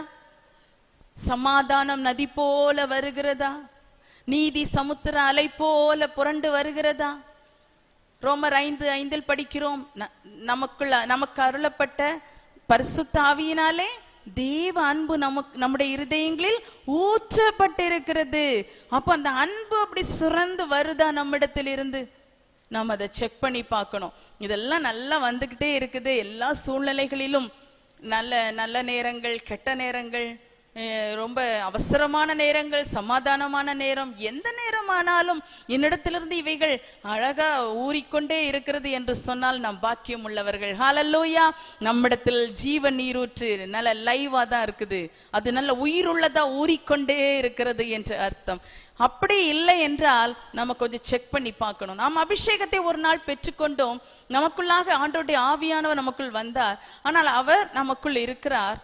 சமாதானம் நதி போல வருகிறதா நீதி சமுத்திர அலை போல புரண்டு வருகிறதா ரோமர் ஐந்து ஐந்தில் படிக்கிறோம் ந- நமக்குள்ள நமக்கு அருளப்பட்ட பரிசுத்த ஆவியினாலே தேவ அன்பு நமக்கு நம்முடைய இருதயங்களில் ஊற்றப்பட்டிருக்கிறது அப்ப அந்த அன்பு அப்படி சுரந்து வருதா நம்மிடத்தில் இருந்து நாம் அதை செக் பண்ணி பார்க்கணும் இதெல்லாம் நல்லா வந்துகிட்டே இருக்குது எல்லா சூழ்நிலைகளிலும் நல்ல நல்ல நேரங்கள் கெட்ட நேரங்கள் அஹ் ரொம்ப அவசரமான நேரங்கள் சமாதானமான நேரம் எந்த நேரமானாலும் என்னிடத்திலிருந்து இவைகள் அழகா ஊறிக்கொண்டே இருக்கிறது என்று சொன்னால் நாம் பாக்கியம் உள்ளவர்கள் ஹalleluya நம்மிடத்தில் ஜீவ நீரூற்று நல்ல லைவா தான் இருக்குது அது நல்ல உயிருள்ளதா ஊறிக்கொண்டே இருக்கிறது என்று அர்த்தம் அப்படி இல்லை என்றால் நம்ம கொஞ்சம் செக் பண்ணி பார்க்கணும் நாம் அபிஷேகத்தை ஒரு நாள் பெற்றுக்கொண்டோம் நமக்குள்ளாக ஆண்டோடைய ஆவியானவர் நமக்குள் வந்தார் ஆனால் அவர் நமக்குள் இருக்கிறார்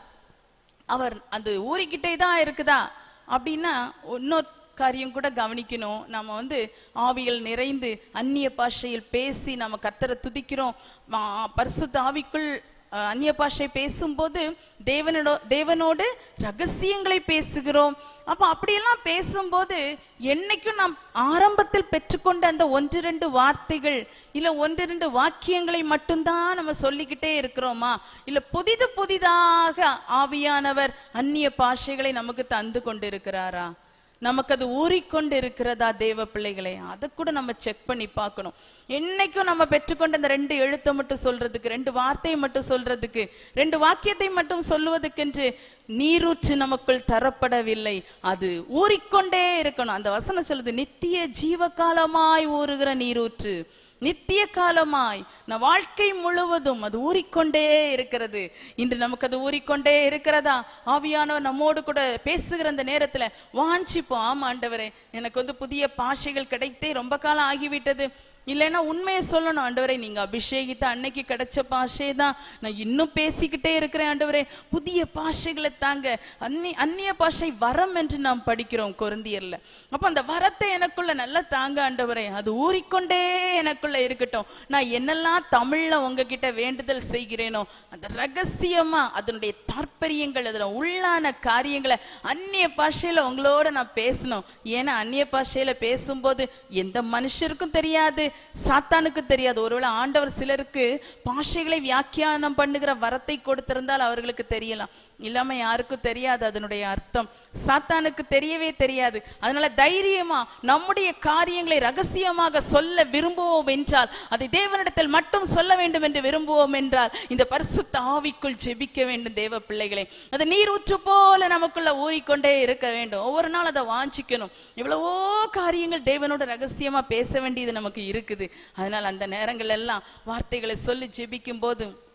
அவர் அது ஊறிக்கிட்டே தான் இருக்குதா அப்படின்னா இன்னொரு காரியம் கூட கவனிக்கணும் நம்ம வந்து ஆவியில் நிறைந்து அந்நிய பாஷையில் பேசி நம்ம கத்தரை துதிக்கிறோம் ஆ, பரிசுத்த ஆவிக்குள் அஹ், அந்நிய பாஷை பேசும்போது தேவனோட தேவனோடு ரகசியங்களை பேசுகிறோம் அப்ப அப்படியெல்லாம் பேசும்போது என்னைக்கும் நாம் ஆரம்பத்தில் பெற்றுக்கொண்ட அந்த ஒன்று ரெண்டு வார்த்தைகள் இல்ல ஒன்று ரெண்டு வாக்கியங்களை மட்டும்தான் நம்ம சொல்லிக்கிட்டே இருக்கிறோமா இல்ல புதிது புதிதாக ஆவியானவர் அந்நிய பாஷைகளை நமக்கு தந்து கொண்டிருக்கிறாரா நமக்கு அது ஊறிக்கொண்டு இருக்கிறதா தேவ பிள்ளைகளே அதை கூட நம்ம செக் பண்ணி பார்க்கணும் என்னைக்கும் நம்ம பெற்றுக்கொண்ட அந்த ரெண்டு எழுத்தை மட்டும் சொல்றதுக்கு ரெண்டு வார்த்தையை மட்டும் சொல்றதுக்கு ரெண்டு வாக்கியத்தை மட்டும் சொல்லுவதற்கென்று நீரூற்று நமக்குள் தரப்படவில்லை அது ஊறிக்கொண்டே இருக்கணும் அந்த வசனம் சொல்லுது நித்திய ஜீவகாலமாய் ஊறுகிற நீரூற்று நித்திய காலமாய் நம் வாழ்க்கை முழுவதும் அது ஊறிக்கொண்டே இருக்கிறது இன்று நமக்கு அது ஊறிக்கொண்டே இருக்கிறதா ஆவியானவர் நம்மோடு கூட பேசுகிற அந்த நேரத்துல வாஞ்சிப்போம் ஆமா ஆண்டவரே எனக்கு வந்து புதிய பாஷைகள் கிடைத்தே ரொம்ப காலம் ஆகிவிட்டது இல்லைன்னா உண்மையை சொல்லணும் ஆண்டவரே நீங்க அபிஷேகித்த அன்னைக்கு கிடைச்ச பாஷை தான் நான் இன்னும் பேசிக்கிட்டே இருக்கிறேன் ஆண்டவரே புதிய பாஷைகளை தாங்க அந்நி அந்நிய பாஷை வரம் என்று நாம் படிக்கிறோம் கொருந்தியர்ல அப்ப அந்த வரத்தை எனக்குள்ள நல்லா தாங்க ஆண்டவரே அது ஊறிக்கொண்டே எனக்குள்ள இருக்கட்டும் நான் என்னெல்லாம் தமிழ்ல உங்ககிட்ட வேண்டுதல் செய்கிறேனோ அந்த ரகசியமா அதனுடைய தாற்பயங்கள் அதுல உள்ளான காரியங்களை அந்நிய பாஷையில உங்களோட நான் பேசணும் ஏன்னா அந்நிய பாஷையில பேசும்போது எந்த மனுஷருக்கும் தெரியாது சாத்தானுக்கு தெரியாது ஒருவேளை ஆண்டவர் சிலருக்கு பாஷைகளை வியாக்கியானம் பண்ணுகிற வரத்தை கொடுத்திருந்தால் அவர்களுக்கு தெரியலாம் இல்லாம யாருக்கும் தெரியாது அதனுடைய அர்த்தம் சாத்தானுக்கு தெரியவே தெரியாது அதனால தைரியமா நம்முடைய காரியங்களை ரகசியமாக சொல்ல விரும்புவோம் என்றால் அதை தேவனிடத்தில் மட்டும் சொல்ல வேண்டும் என்று விரும்புவோம் என்றால் இந்த பரிசுத்த ஆவிக்குள் ஜெபிக்க வேண்டும் தேவ பிள்ளைகளை அது நீரூற்று போல நமக்குள்ள ஊறிக்கொண்டே இருக்க வேண்டும் ஒவ்வொரு நாள் அதை வாஞ்சிக்கணும் எவ்வளவோ காரியங்கள் தேவனோட ரகசியமா பேச வேண்டியது நமக்கு இருக்குது அதனால் அந்த நேரங்கள் எல்லாம் வார்த்தைகளை சொல்லி ஜெபிக்கும் போது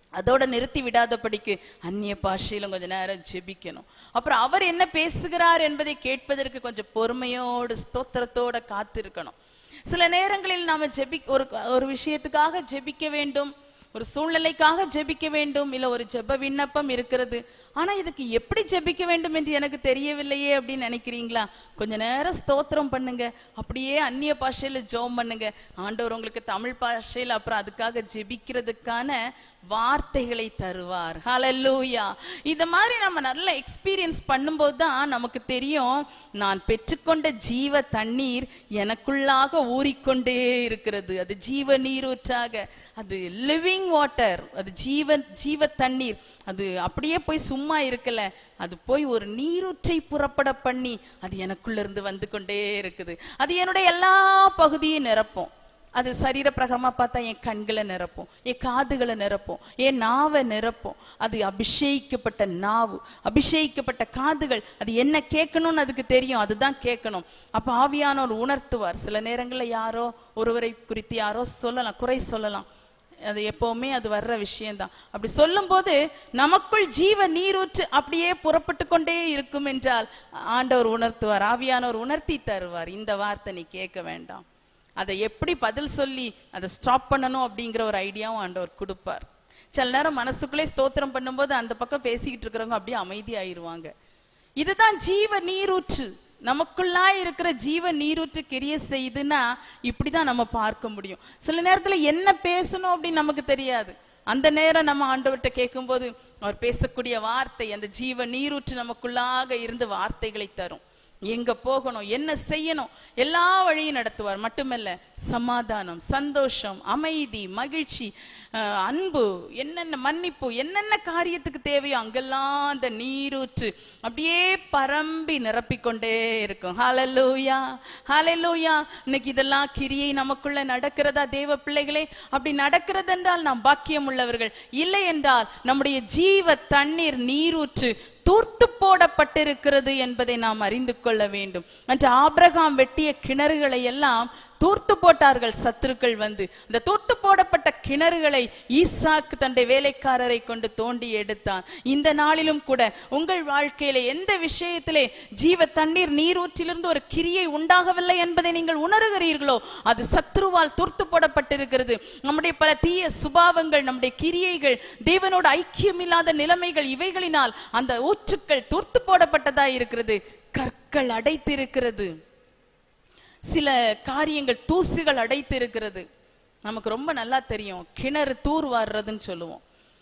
அதோட நிறுத்தி விடாதபடிக்கு அந்நிய பாஷையிலும் கொஞ்ச நேரம் ஜெபிக்கணும் அப்புறம் அவர் என்ன பேசுகிறார் என்பதை கேட்பதற்கு கொஞ்சம் பொறுமையோடு ஸ்தோத்திரத்தோட காத்திருக்கணும் சில நேரங்களில் நாம ஜெபி ஒரு ஒரு விஷயத்துக்காக ஜெபிக்க வேண்டும் ஒரு சூழ்நிலைக்காக ஜெபிக்க வேண்டும் இல்ல ஒரு ஜெப விண்ணப்பம் இருக்கிறது ஆனா இதுக்கு எப்படி ஜெபிக்க வேண்டும் என்று எனக்கு தெரியவில்லையே அப்படின்னு நினைக்கிறீங்களா கொஞ்ச நேரம் ஸ்தோத்திரம் பண்ணுங்க அப்படியே அந்நிய பாஷையில ஜெபம் பண்ணுங்க ஆண்டவர் உங்களுக்கு தமிழ் பாஷையில அப்புறம் அதுக்காக ஜெபிக்கிறதுக்கான வார்த்தைகளை தருவார் ஹalleluya இந்த மாதிரி நம்ம நல்ல எக்ஸ்பீரியன்ஸ் பண்ணும்போது தான் நமக்கு தெரியும் நான் பெற்றுக்கொண்ட ஜீவ தண்ணீர் எனக்குள்ளாக ஊறிக்கொண்டே இருக்கிறது அது ஜீவ நீரூற்றாக அது லிவிங் வாட்டர் அது ஜீவ ஜீவ தண்ணீர் அது அப்படியே போய் சும்மா இருக்கல அது போய் ஒரு நீரூற்றை புறப்பட பண்ணி அது எனக்குள்ள இருந்து வந்து கொண்டே இருக்குது அது என்னுடைய எல்லா பகுதியும் நிரப்பும் அது சரீர பிரகமா பார்த்தா என் கண்களை நிரப்பும் என் காதுகளை நிரப்பும் என் நாவை நிரப்பும் அது அபிஷேகிக்கப்பட்ட நாவு அபிஷேகிக்கப்பட்ட காதுகள் அது என்ன கேட்கணும்னு அதுக்கு தெரியும் அதுதான் கேட்கணும் அப்ப ஆவியானவர் உணர்த்துவார் சில நேரங்கள்ல யாரோ ஒருவரை குறித்து யாரோ சொல்லலாம் குறை சொல்லலாம் அது எப்பவுமே அது வர்ற விஷயம்தான் அப்படி சொல்லும்போது நமக்குள் ஜீவ நீரூற்று அப்படியே புறப்பட்டு கொண்டே இருக்கும் என்றால் ஆண்டவர் உணர்த்துவார் ஆவியானவர் உணர்த்தி தருவார் இந்த வார்த்தை நீ கேட்க வேண்டாம் அதை எப்படி பதில் சொல்லி அதை ஸ்டாப் பண்ணணும் அப்படிங்கிற ஒரு ஐடியாவும் ஆண்டவர் கொடுப்பார் சில நேரம் மனசுக்குள்ளே ஸ்தோத்திரம் பண்ணும்போது அந்த பக்கம் பேசிக்கிட்டு இருக்கிறவங்க அப்படியே அமைதியாயிருவாங்க இதுதான் ஜீவ நீரூற்று நமக்குள்ளா இருக்கிற ஜீவ நீரூற்று கிரிய செய்துன்னா இப்படிதான் நம்ம பார்க்க முடியும் சில நேரத்துல என்ன பேசணும் அப்படின்னு நமக்கு தெரியாது அந்த நேரம் நம்ம ஆண்டவர்கிட்ட கேட்கும்போது அவர் பேசக்கூடிய வார்த்தை அந்த ஜீவ நீரூற்று நமக்குள்ளாக இருந்து வார்த்தைகளை தரும் எங்க போகணும் என்ன செய்யணும் எல்லா வழியும் நடத்துவார் மட்டுமல்ல சமாதானம் சந்தோஷம் அமைதி மகிழ்ச்சி அஹ், அன்பு என்னென்ன மன்னிப்பு என்னென்ன காரியத்துக்கு தேவையோ அங்கெல்லாம் அந்த நீரூற்று அப்படியே பரம்பி நிரப்பிக்கொண்டே இருக்கும் ஹalleluya ஹalleluya இன்னைக்கு இதெல்லாம் கிரியை நமக்குள்ள நடக்கிறதா தேவ பிள்ளைகளே அப்படி நடக்கிறது என்றால் நாம் பாக்கியம் உள்ளவர்கள் இல்லை என்றால் நம்முடைய ஜீவ தண்ணீர் நீரூற்று தூர்த்து போடப்பட்டிருக்கிறது என்பதை நாம் அறிந்து கொள்ள வேண்டும் அன்று ஆபிரகாம் வெட்டிய கிணறுகளை எல்லாம் தூர்த்து போட்டார்கள் சத்துருக்கள் வந்து இந்த தூர்த்து போடப்பட்ட கிணறுகளை ஈசாக்கு தன்னுடைய வேலைக்காரரை கொண்டு தோண்டி எடுத்தான் இந்த நாளிலும் கூட உங்கள் வாழ்க்கையில எந்த விஷயத்திலே ஜீவ தண்ணீர் நீரூற்றிலிருந்து ஒரு கிரியை உண்டாகவில்லை என்பதை நீங்கள் உணர்கிறீர்களோ அது சத்ருவால் தூர்த்து போடப்பட்டிருக்கிறது நம்முடைய பல தீய சுபாவங்கள் நம்முடைய கிரியைகள் தேவனோடு ஐக்கியமில்லாத நிலைமைகள் இவைகளினால் அந்த ஊற்றுக்கள் தூர்த்து போடப்பட்டதா இருக்கிறது கற்கள் அடைத்திருக்கிறது சில காரியங்கள் தூசுகள் அடைத்து இருக்கிறது நமக்கு ரொம்ப நல்லா தெரியும் கிணறு தூர் வாடுறதுன்னு சொல்லுவோம்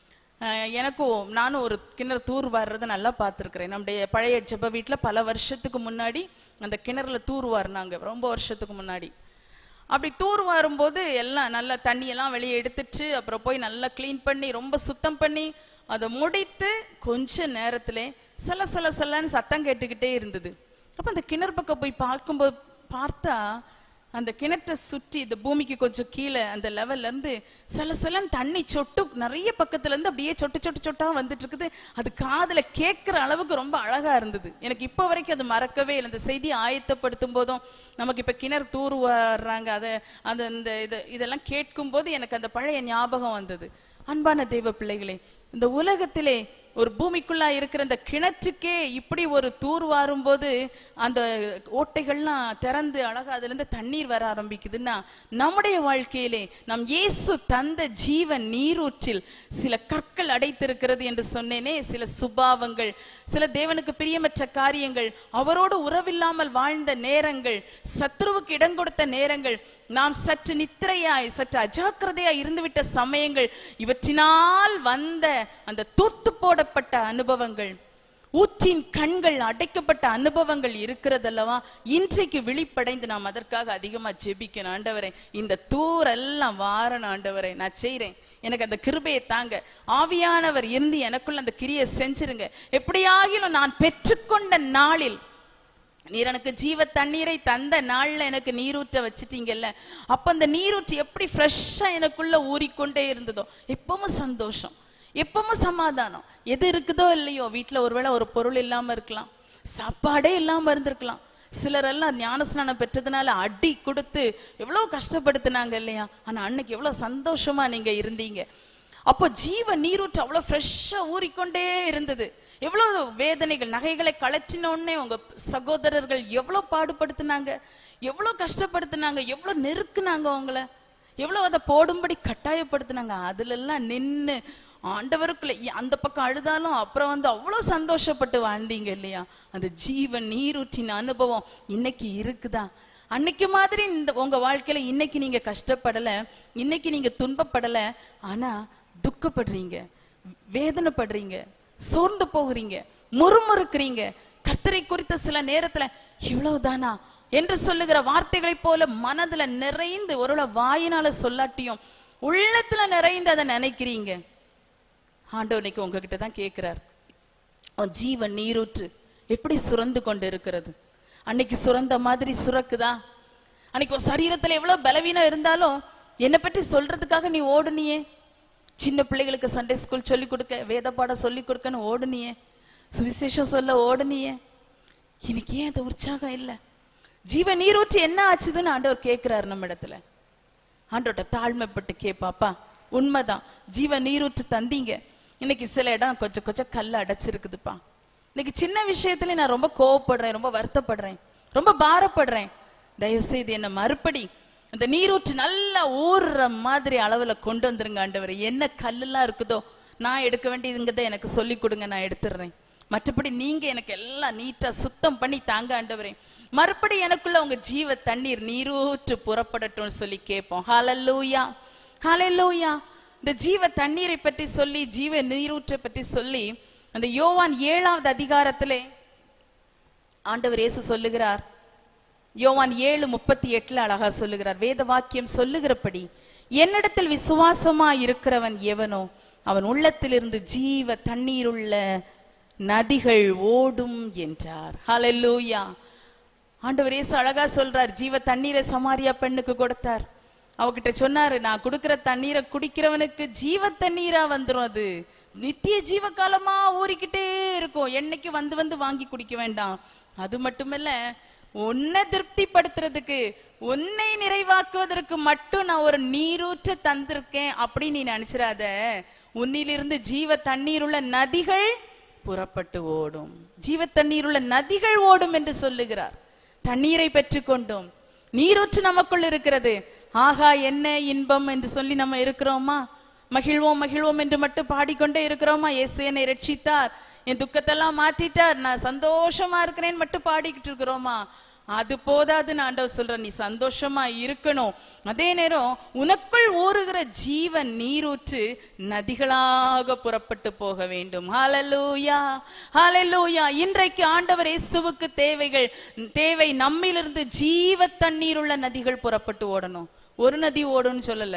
அஹ் எனக்கும் நானும் ஒரு கிணறு தூர் வாடுறதை நல்லா பார்த்துருக்கிறேன் நம்முடைய பழைய ஜெப வீட்டில் பல வருஷத்துக்கு முன்னாடி அந்த கிணறுல தூர் வாரினாங்க ரொம்ப வருஷத்துக்கு முன்னாடி அப்படி தூர் வரும்போது எல்லாம் நல்லா தண்ணியெல்லாம் வெளியே எடுத்துட்டு அப்புறம் போய் நல்லா க்ளீன் பண்ணி ரொம்ப சுத்தம் பண்ணி அதை முடித்து கொஞ்ச நேரத்திலே சல சல சலன்னு சத்தம் கேட்டுக்கிட்டே இருந்தது அப்ப அந்த கிணறு பக்கம் போய் பார்க்கும்போது பார்த்தா அந்த கிணற்றை சுற்றி இந்த பூமிக்கு கொஞ்சம் கீழே அந்த லெவல்ல இருந்து சில சிலன்னு தண்ணி சொட்டு நிறைய பக்கத்துல இருந்து அப்படியே சொட்டு சொட்டு சொட்டா வந்துட்டு இருக்குது அது காதுல கேட்கிற அளவுக்கு ரொம்ப அழகா இருந்தது எனக்கு இப்போ வரைக்கும் அது மறக்கவே இல்லை இந்த செய்தியை ஆயத்தப்படுத்தும் போதும் நமக்கு இப்ப கிணறு தூர் வர்றாங்க அதை அந்த இந்த இது இதெல்லாம் கேட்கும் போது எனக்கு அந்த பழைய ஞாபகம் வந்தது அன்பான தெய்வ பிள்ளைகளே இந்த உலகத்திலே ஒரு பூமிக்குள்ளா இருக்கிற இந்த கிணற்றுக்கே இப்படி ஒரு தூர் வாரும்போது அந்த ஓட்டைகள்லாம் திறந்து அழகா அதுல இருந்து தண்ணீர் வர ஆரம்பிக்குதுன்னா நம்முடைய வாழ்க்கையிலே நம் இயேசு தந்த ஜீவ நீரூற்றில் சில கற்கள் அடைத்திருக்கிறது என்று சொன்னேனே சில சுபாவங்கள் சில தேவனுக்கு பிரியமற்ற காரியங்கள் அவரோடு உறவில்லாமல் வாழ்ந்த நேரங்கள் சத்ருவுக்கு இடம் கொடுத்த நேரங்கள் நாம் சற்று நித்திரையாய் சற்று அஜாக்கிரதையாய் இருந்துவிட்ட சமயங்கள் இவற்றினால் வந்த அந்த தூர்த்து போடப்பட்ட அனுபவங்கள் ஊற்றின் கண்கள் அடைக்கப்பட்ட அனுபவங்கள் இருக்கிறதல்லவா இன்றைக்கு விழிப்படைந்து நாம் அதற்காக அதிகமா ஜெபிக்கணும் ஆண்டவரே இந்த தூரெல்லாம் வாரணும் ஆண்டவரே நான் செய்றேன் எனக்கு அந்த கிருபையை தாங்க ஆவியானவர் இருந்து எனக்குள்ள அந்த கிரியை செஞ்சிருங்க எப்படியாகிலும் நான் பெற்றுக்கொண்ட நாளில் நீர் எனக்கு ஜீவ தண்ணீரை தந்த நாள்ல எனக்கு நீரூற்ற வச்சிட்டீங்கல்ல அப்ப அந்த நீரூற்று எப்படி ஃப்ரெஷ்ஷா எனக்குள்ள ஊறிக்கொண்டே இருந்ததோ எப்பவும் சந்தோஷம் எப்பவும் சமாதானம் எது இருக்குதோ இல்லையோ வீட்டுல ஒருவேளை ஒரு பொருள் இல்லாம இருக்கலாம் சாப்பாடே இல்லாம இருந்திருக்கலாம் சிலர் எல்லாம் ஞானஸ்நானம் பெற்றதுனால அடி கொடுத்து எவ்வளவு கஷ்டப்படுத்தினாங்க இல்லையா ஆனா அன்னைக்கு எவ்வளவு சந்தோஷமா நீங்க இருந்தீங்க அப்போ ஜீவ நீரூற்று அவ்வளவு ஃப்ரெஷ்ஷா ஊறிக்கொண்டே இருந்தது எவ்வளவு வேதனைகள் நகைகளை கலற்றின உடனே உங்க சகோதரர்கள் எவ்வளவு பாடுபடுத்தினாங்க எவ்வளவு கஷ்டப்படுத்தினாங்க எவ்வளவு நெருக்குனாங்க அவங்கள எவ்வளவு அதை போடும்படி கட்டாயப்படுத்தினாங்க அதுல எல்லாம் நின்னு ஆண்டவருக்குள்ள இ- அந்த பக்கம் அழுதாலும் அப்புறம் வந்து அவ்வளவு சந்தோஷப்பட்டு வாழ்ந்தீங்க இல்லையா அந்த ஜீவன் நீரூற்றின அனுபவம் இன்னைக்கு இருக்குதா அன்னைக்கு மாதிரி இந்த உங்க வாழ்க்கையில இன்னைக்கு நீங்க கஷ்டப்படல இன்னைக்கு நீங்க துன்பப்படல ஆனா துக்கப்படுறீங்க வேதனைப்படுறீங்க சோர்ந்து போகிறீங்க முறுமுறுக்கிறீங்க கர்த்தரை குறித்த சில நேரத்துல இவ்வளவுதானா என்று சொல்லுகிற வார்த்தைகளைப் போல மனதுல நிறைந்து ஒருவேளை வாயினால சொல்லாட்டியும் உள்ளத்துல நிறைந்து அதை நினைக்கிறீங்க ஆண்டவர் இன்னைக்கு உங்ககிட்ட தான் கேட்கிறார் உன் ஜீவன் நீரூற்று எப்படி சுரந்து கொண்டு இருக்கிறது அன்னைக்கு சுரந்த மாதிரி சுரக்குதா அன்னைக்கு உன் சரீரத்துல எவ்வளவு பலவீனம் இருந்தாலும் என்னை பற்றி சொல்றதுக்காக நீ ஓடுனியே சின்ன பிள்ளைகளுக்கு சண்டே ஸ்கூல் சொல்லி கொடுக்க வேத பாடம் சொல்லி கொடுக்கன்னு ஓடுனியே சுவிசேஷம் சொல்ல ஓடுனியே இன்னைக்கு ஏன் அந்த உற்சாகம் இல்ல ஜீவ நீரூற்று என்ன ஆச்சுதுன்னு ஆண்டவர் கேட்கிறாரு நம்ம இடத்துல ஆண்டோட்ட தாழ்மைப்பட்டு கேப்பாப்பா உண்மைதான் ஜீவ நீரூற்று தந்தீங்க இன்னைக்கு சில இடம் கொஞ்சம் கொஞ்சம் கல்ல அடைச்சிருக்குதுப்பா இன்னைக்கு சின்ன விஷயத்துல நான் ரொம்ப கோவப்படுறேன் ரொம்ப வருத்தப்படுறேன் ரொம்ப பாரப்படுறேன் தயவு செய்து என்ன மறுபடி அந்த நீரூற்று நல்லா ஊறுற மாதிரி அளவுல கொண்டு வந்துருங்க ஆண்டவர் என்ன கல்லெல்லாம் இருக்குதோ நான் எடுக்க வேண்டியதுங்கதான் எனக்கு சொல்லி கொடுங்க நான் எடுத்துடுறேன் மற்றபடி நீங்க எனக்கு எல்லாம் நீட்டா சுத்தம் பண்ணி தாங்க ஆண்டவரே மறுபடி எனக்குள்ள உங்க ஜீவ தண்ணீர் நீரூற்று புறப்படட்டும்னு சொல்லி கேட்போம் ஹalleluya ஹalleluya இந்த ஜீவ தண்ணீரை பற்றி சொல்லி ஜீவ நீரூற்றை பற்றி சொல்லி அந்த யோவான் ஏழாவது அதிகாரத்திலே ஆண்டவர் இயேசு சொல்லுகிறார் யோவான் ஏழு முப்பத்தி எட்டுல அழகா சொல்லுகிறார் வேத வாக்கியம் சொல்லுகிறபடி என்னிடத்தில் விசுவாசமா இருக்கிறவன் எவனோ அவன் உள்ளத்திலிருந்து ஜீவ தண்ணீருள்ள நதிகள் ஓடும் என்றார் ஹalleluya ஆண்டவர் இயேசு அழகா சொல்றார் ஜீவ தண்ணீரை சமாரியா பெண்ணுக்கு கொடுத்தார் அவகிட்ட சொன்னாரு நான் கொடுக்கிற தண்ணீரை குடிக்கிறவனுக்கு ஜீவ தண்ணீரா வந்துரும் அது நித்திய ஜீவ காலமா ஊறிக்கிட்டே இருக்கும் என்னைக்கு வந்து வந்து வாங்கி குடிக்க வேண்டாம் அது மட்டுமல்ல உன்னை திருப்திப்படுத்துறதுக்கு உன்னை நிறைவாக்குவதற்கு மட்டும் நான் ஒரு நீரூற்ற தந்திருக்கேன் அப்படி நீ நினைச்சிடாத உன்னிலிருந்து ஜீவ தண்ணீருள்ள நதிகள் புறப்பட்டு ஓடும் ஜீவ தண்ணீருள்ள நதிகள் ஓடும் என்று சொல்லுகிறார் தண்ணீரை பெற்றுக்கொண்டோம் நீரூற்று நமக்குள் இருக்கிறது ஆகா என்ன இன்பம் என்று சொல்லி நம்ம இருக்கிறோமா மகிழ்வோம் மகிழ்வோம் என்று மட்டும் பாடிக்கொண்டே இருக்கிறோமா இயேசு என்னை ரட்சித்தார் என் துக்கத்தெல்லாம் மாற்றிட்டார் நான் சந்தோஷமா இருக்கிறேன் மட்டும் பாடிக்கிட்டு இருக்கிறோமா அது போதாதுன்னு ஆண்டவர் சொல்ற நீ சந்தோஷமா இருக்கணும் அதே நேரம் உனக்குள் ஊறுகிற ஜீவன் நீரூற்று நதிகளாக புறப்பட்டு போக வேண்டும் ஹalleluya ஹalleluya இன்றைக்கு ஆண்டவர் இயேசுவுக்கு தேவைகள் தேவை நம்மிலிருந்து ஜீவ தண்ணீர் உள்ள நதிகள் புறப்பட்டு ஓடணும் ஒரு நதி ஓடும்னு சொல்லல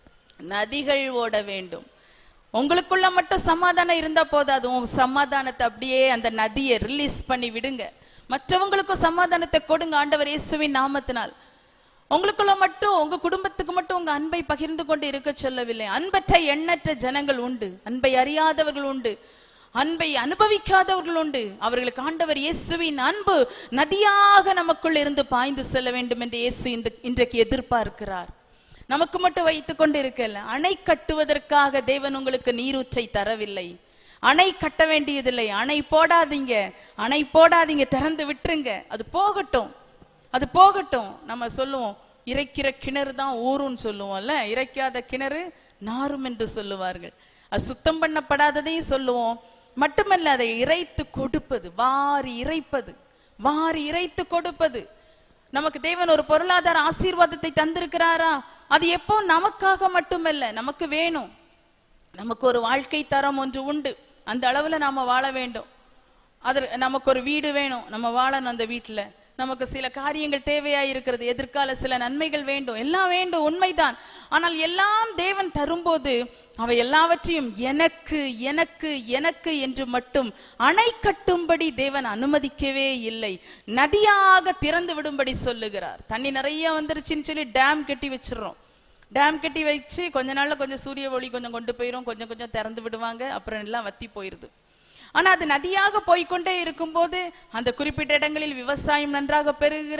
நதிகள் ஓட வேண்டும் உங்களுக்குள்ள மட்டும் சமாதானம் இருந்தா போதாது உங்க சமாதானத்தை அப்படியே அந்த நதியை ரிலீஸ் பண்ணி விடுங்க மற்றவங்களுக்கும் சமாதானத்தை கொடுங்க ஆண்டவர் இயேசுவின் நாமத்தினால் உங்களுக்குள்ள மட்டும் உங்க குடும்பத்துக்கு மட்டும் உங்க அன்பை பகிர்ந்து கொண்டு இருக்க சொல்லவில்லை அன்பற்ற எண்ணற்ற ஜனங்கள் உண்டு அன்பை அறியாதவர்கள் உண்டு அன்பை அனுபவிக்காதவர்கள் உண்டு அவர்களுக்கு ஆண்டவர் இயேசுவின் அன்பு நதியாக நமக்குள் இருந்து பாய்ந்து செல்ல வேண்டும் என்று இயேசு இந்த இன்றைக்கு எதிர்பார்க்கிறார் நமக்கு மட்டும் வைத்துக் கொண்டு இருக்கல அணை கட்டுவதற்காக தேவன் உங்களுக்கு நீரூற்றை தரவில்லை அணை கட்ட வேண்டியதில்லை அணை போடாதீங்க அணை போடாதீங்க திறந்து விட்டுருங்க அது போகட்டும் அது போகட்டும் நம்ம சொல்லுவோம் இறைக்கிற கிணறு தான் ஊருன்னு சொல்லுவோம்ல இறைக்காத கிணறு நாரும் என்று சொல்லுவார்கள் அது சுத்தம் பண்ணப்படாததையும் சொல்லுவோம் மட்டுமல்ல அதை இறைத்து கொடுப்பது வாரி இறைப்பது வாரி இறைத்து கொடுப்பது நமக்கு தேவன் ஒரு பொருளாதார ஆசீர்வாதத்தை தந்திருக்கிறாரா அது எப்போ நமக்காக மட்டுமல்ல நமக்கு வேணும் நமக்கு ஒரு வாழ்க்கை தரம் ஒன்று உண்டு அந்த அளவுல நாம வாழ வேண்டும் அது நமக்கு ஒரு வீடு வேணும் நம்ம வாழணும் அந்த வீட்டுல நமக்கு சில காரியங்கள் தேவையா இருக்கிறது எதிர்கால சில நன்மைகள் வேண்டும் எல்லாம் வேண்டும் உண்மைதான் ஆனால் எல்லாம் தேவன் தரும்போது அவை எல்லாவற்றையும் எனக்கு எனக்கு எனக்கு என்று மட்டும் அணை கட்டும்படி தேவன் அனுமதிக்கவே இல்லை நதியாக திறந்து விடும்படி சொல்லுகிறார் தண்ணி நிறைய வந்துருச்சுன்னு சொல்லி டேம் கட்டி வச்சிடுறோம் டேம் கட்டி வச்சு கொஞ்ச நாள்ல கொஞ்சம் சூரிய ஒளி கொஞ்சம் கொண்டு போயிரும் கொஞ்சம் கொஞ்சம் திறந்து விடுவாங்க அப்புறம் எல்லாம் வத்தி போயிருது ஆனா அது நதியாக போய்க்கொண்டே இருக்கும்போது அந்த குறிப்பிட்ட இடங்களில் விவசாயம் நன்றாக பெருகிறது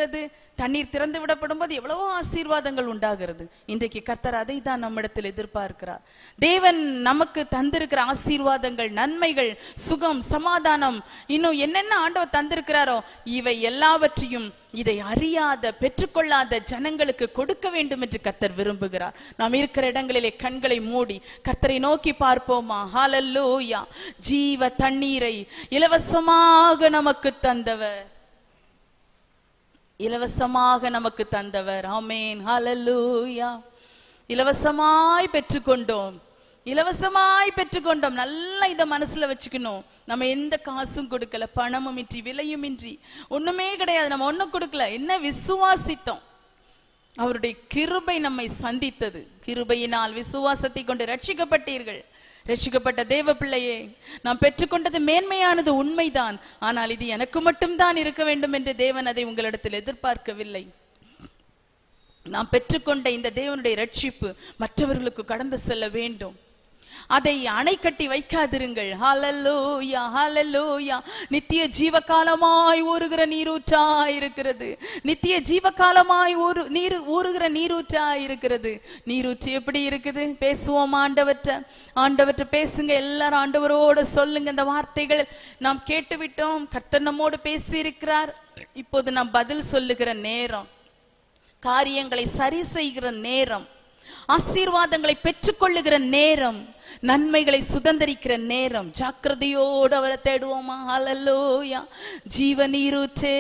தண்ணீர் திறந்து விடப்படும் போது எவ்வளவோ ஆசீர்வாதங்கள் உண்டாகிறது இன்றைக்கு கர்த்தர் அதை தான் நம்மிடத்தில் எதிர்பார்க்கிறார் தேவன் நமக்கு தந்திருக்கிற ஆசீர்வாதங்கள் நன்மைகள் சுகம் சமாதானம் இன்னும் என்னென்ன ஆண்டவர் தந்திருக்கிறாரோ இவை எல்லாவற்றையும் இதை அறியாத பெற்றுக்கொள்ளாத ஜனங்களுக்கு கொடுக்க வேண்டும் என்று கர்த்தர் விரும்புகிறார் நாம் இருக்கிற இடங்களிலே கண்களை மூடி கர்த்தரை நோக்கி பார்ப்போமா ஹalleluya ஜீவ தண்ணீரை இலவசமாக நமக்கு தந்தவர் இலவசமாக நமக்கு தந்தவர் ஆமேன் ஹalleluya இலவசமாய் பெற்றுக்கொண்டோம் இலவசமாய் பெற்றுக்கொண்டோம் நல்லா இதை மனசுல வச்சுக்கணும் நம்ம எந்த காசும் கொடுக்கல பணமும் இன்றி விலையும் இன்றி ஒண்ணுமே கிடையாது நம்ம ஒண்ணும் கொடுக்கல என்ன விசுவாசித்தோம் அவருடைய கிருபை நம்மை சந்தித்தது கிருபையினால் விசுவாசத்தை கொண்டு ரட்சிக்கப்பட்டீர்கள் ரட்சிக்கப்பட்ட தேவ பிள்ளையே நாம் பெற்றுக்கொண்டது மேன்மையானது உண்மைதான் ஆனால் இது எனக்கு மட்டும்தான் இருக்க வேண்டும் என்று தேவன் அதை உங்களிடத்தில் எதிர்பார்க்கவில்லை நாம் பெற்றுக்கொண்ட இந்த தேவனுடைய ரட்சிப்பு மற்றவர்களுக்கு கடந்து செல்ல வேண்டும் அதை அணை கட்டி வைக்காதிருங்கள் ஹalleluya ஹalleluya நித்திய ஜீவகாலமாய் ஊறுகிற நீரூற்றாய் இருக்கிறது நித்திய ஜீவகாலமாய் ஊறு நீர் ஊறுகிற நீரூற்றாய் இருக்கிறது நீரூற்று எப்படி இருக்குது பேசுவோம் ஆண்டவற்ற ஆண்டவற்ற பேசுங்க எல்லாரும் ஆண்டவரோட சொல்லுங்க இந்த வார்த்தைகள் நாம் கேட்டு விட்டோம் கர்த்தர் நம்மோடு பேசி இருக்கிறார் இப்போது நாம் பதில் சொல்லுகிற நேரம் காரியங்களை சரி செய்கிற நேரம் ஆசீர்வாதங்களை பெற்றுக்கொள்ளுகிற நேரம் நன்மைகளை சுதந்தரிக்கிற நேரம் ஜாக்கிரதையோடு அவரை தேடுவோமா ஹalleluya ஜீவ நீரூற்றே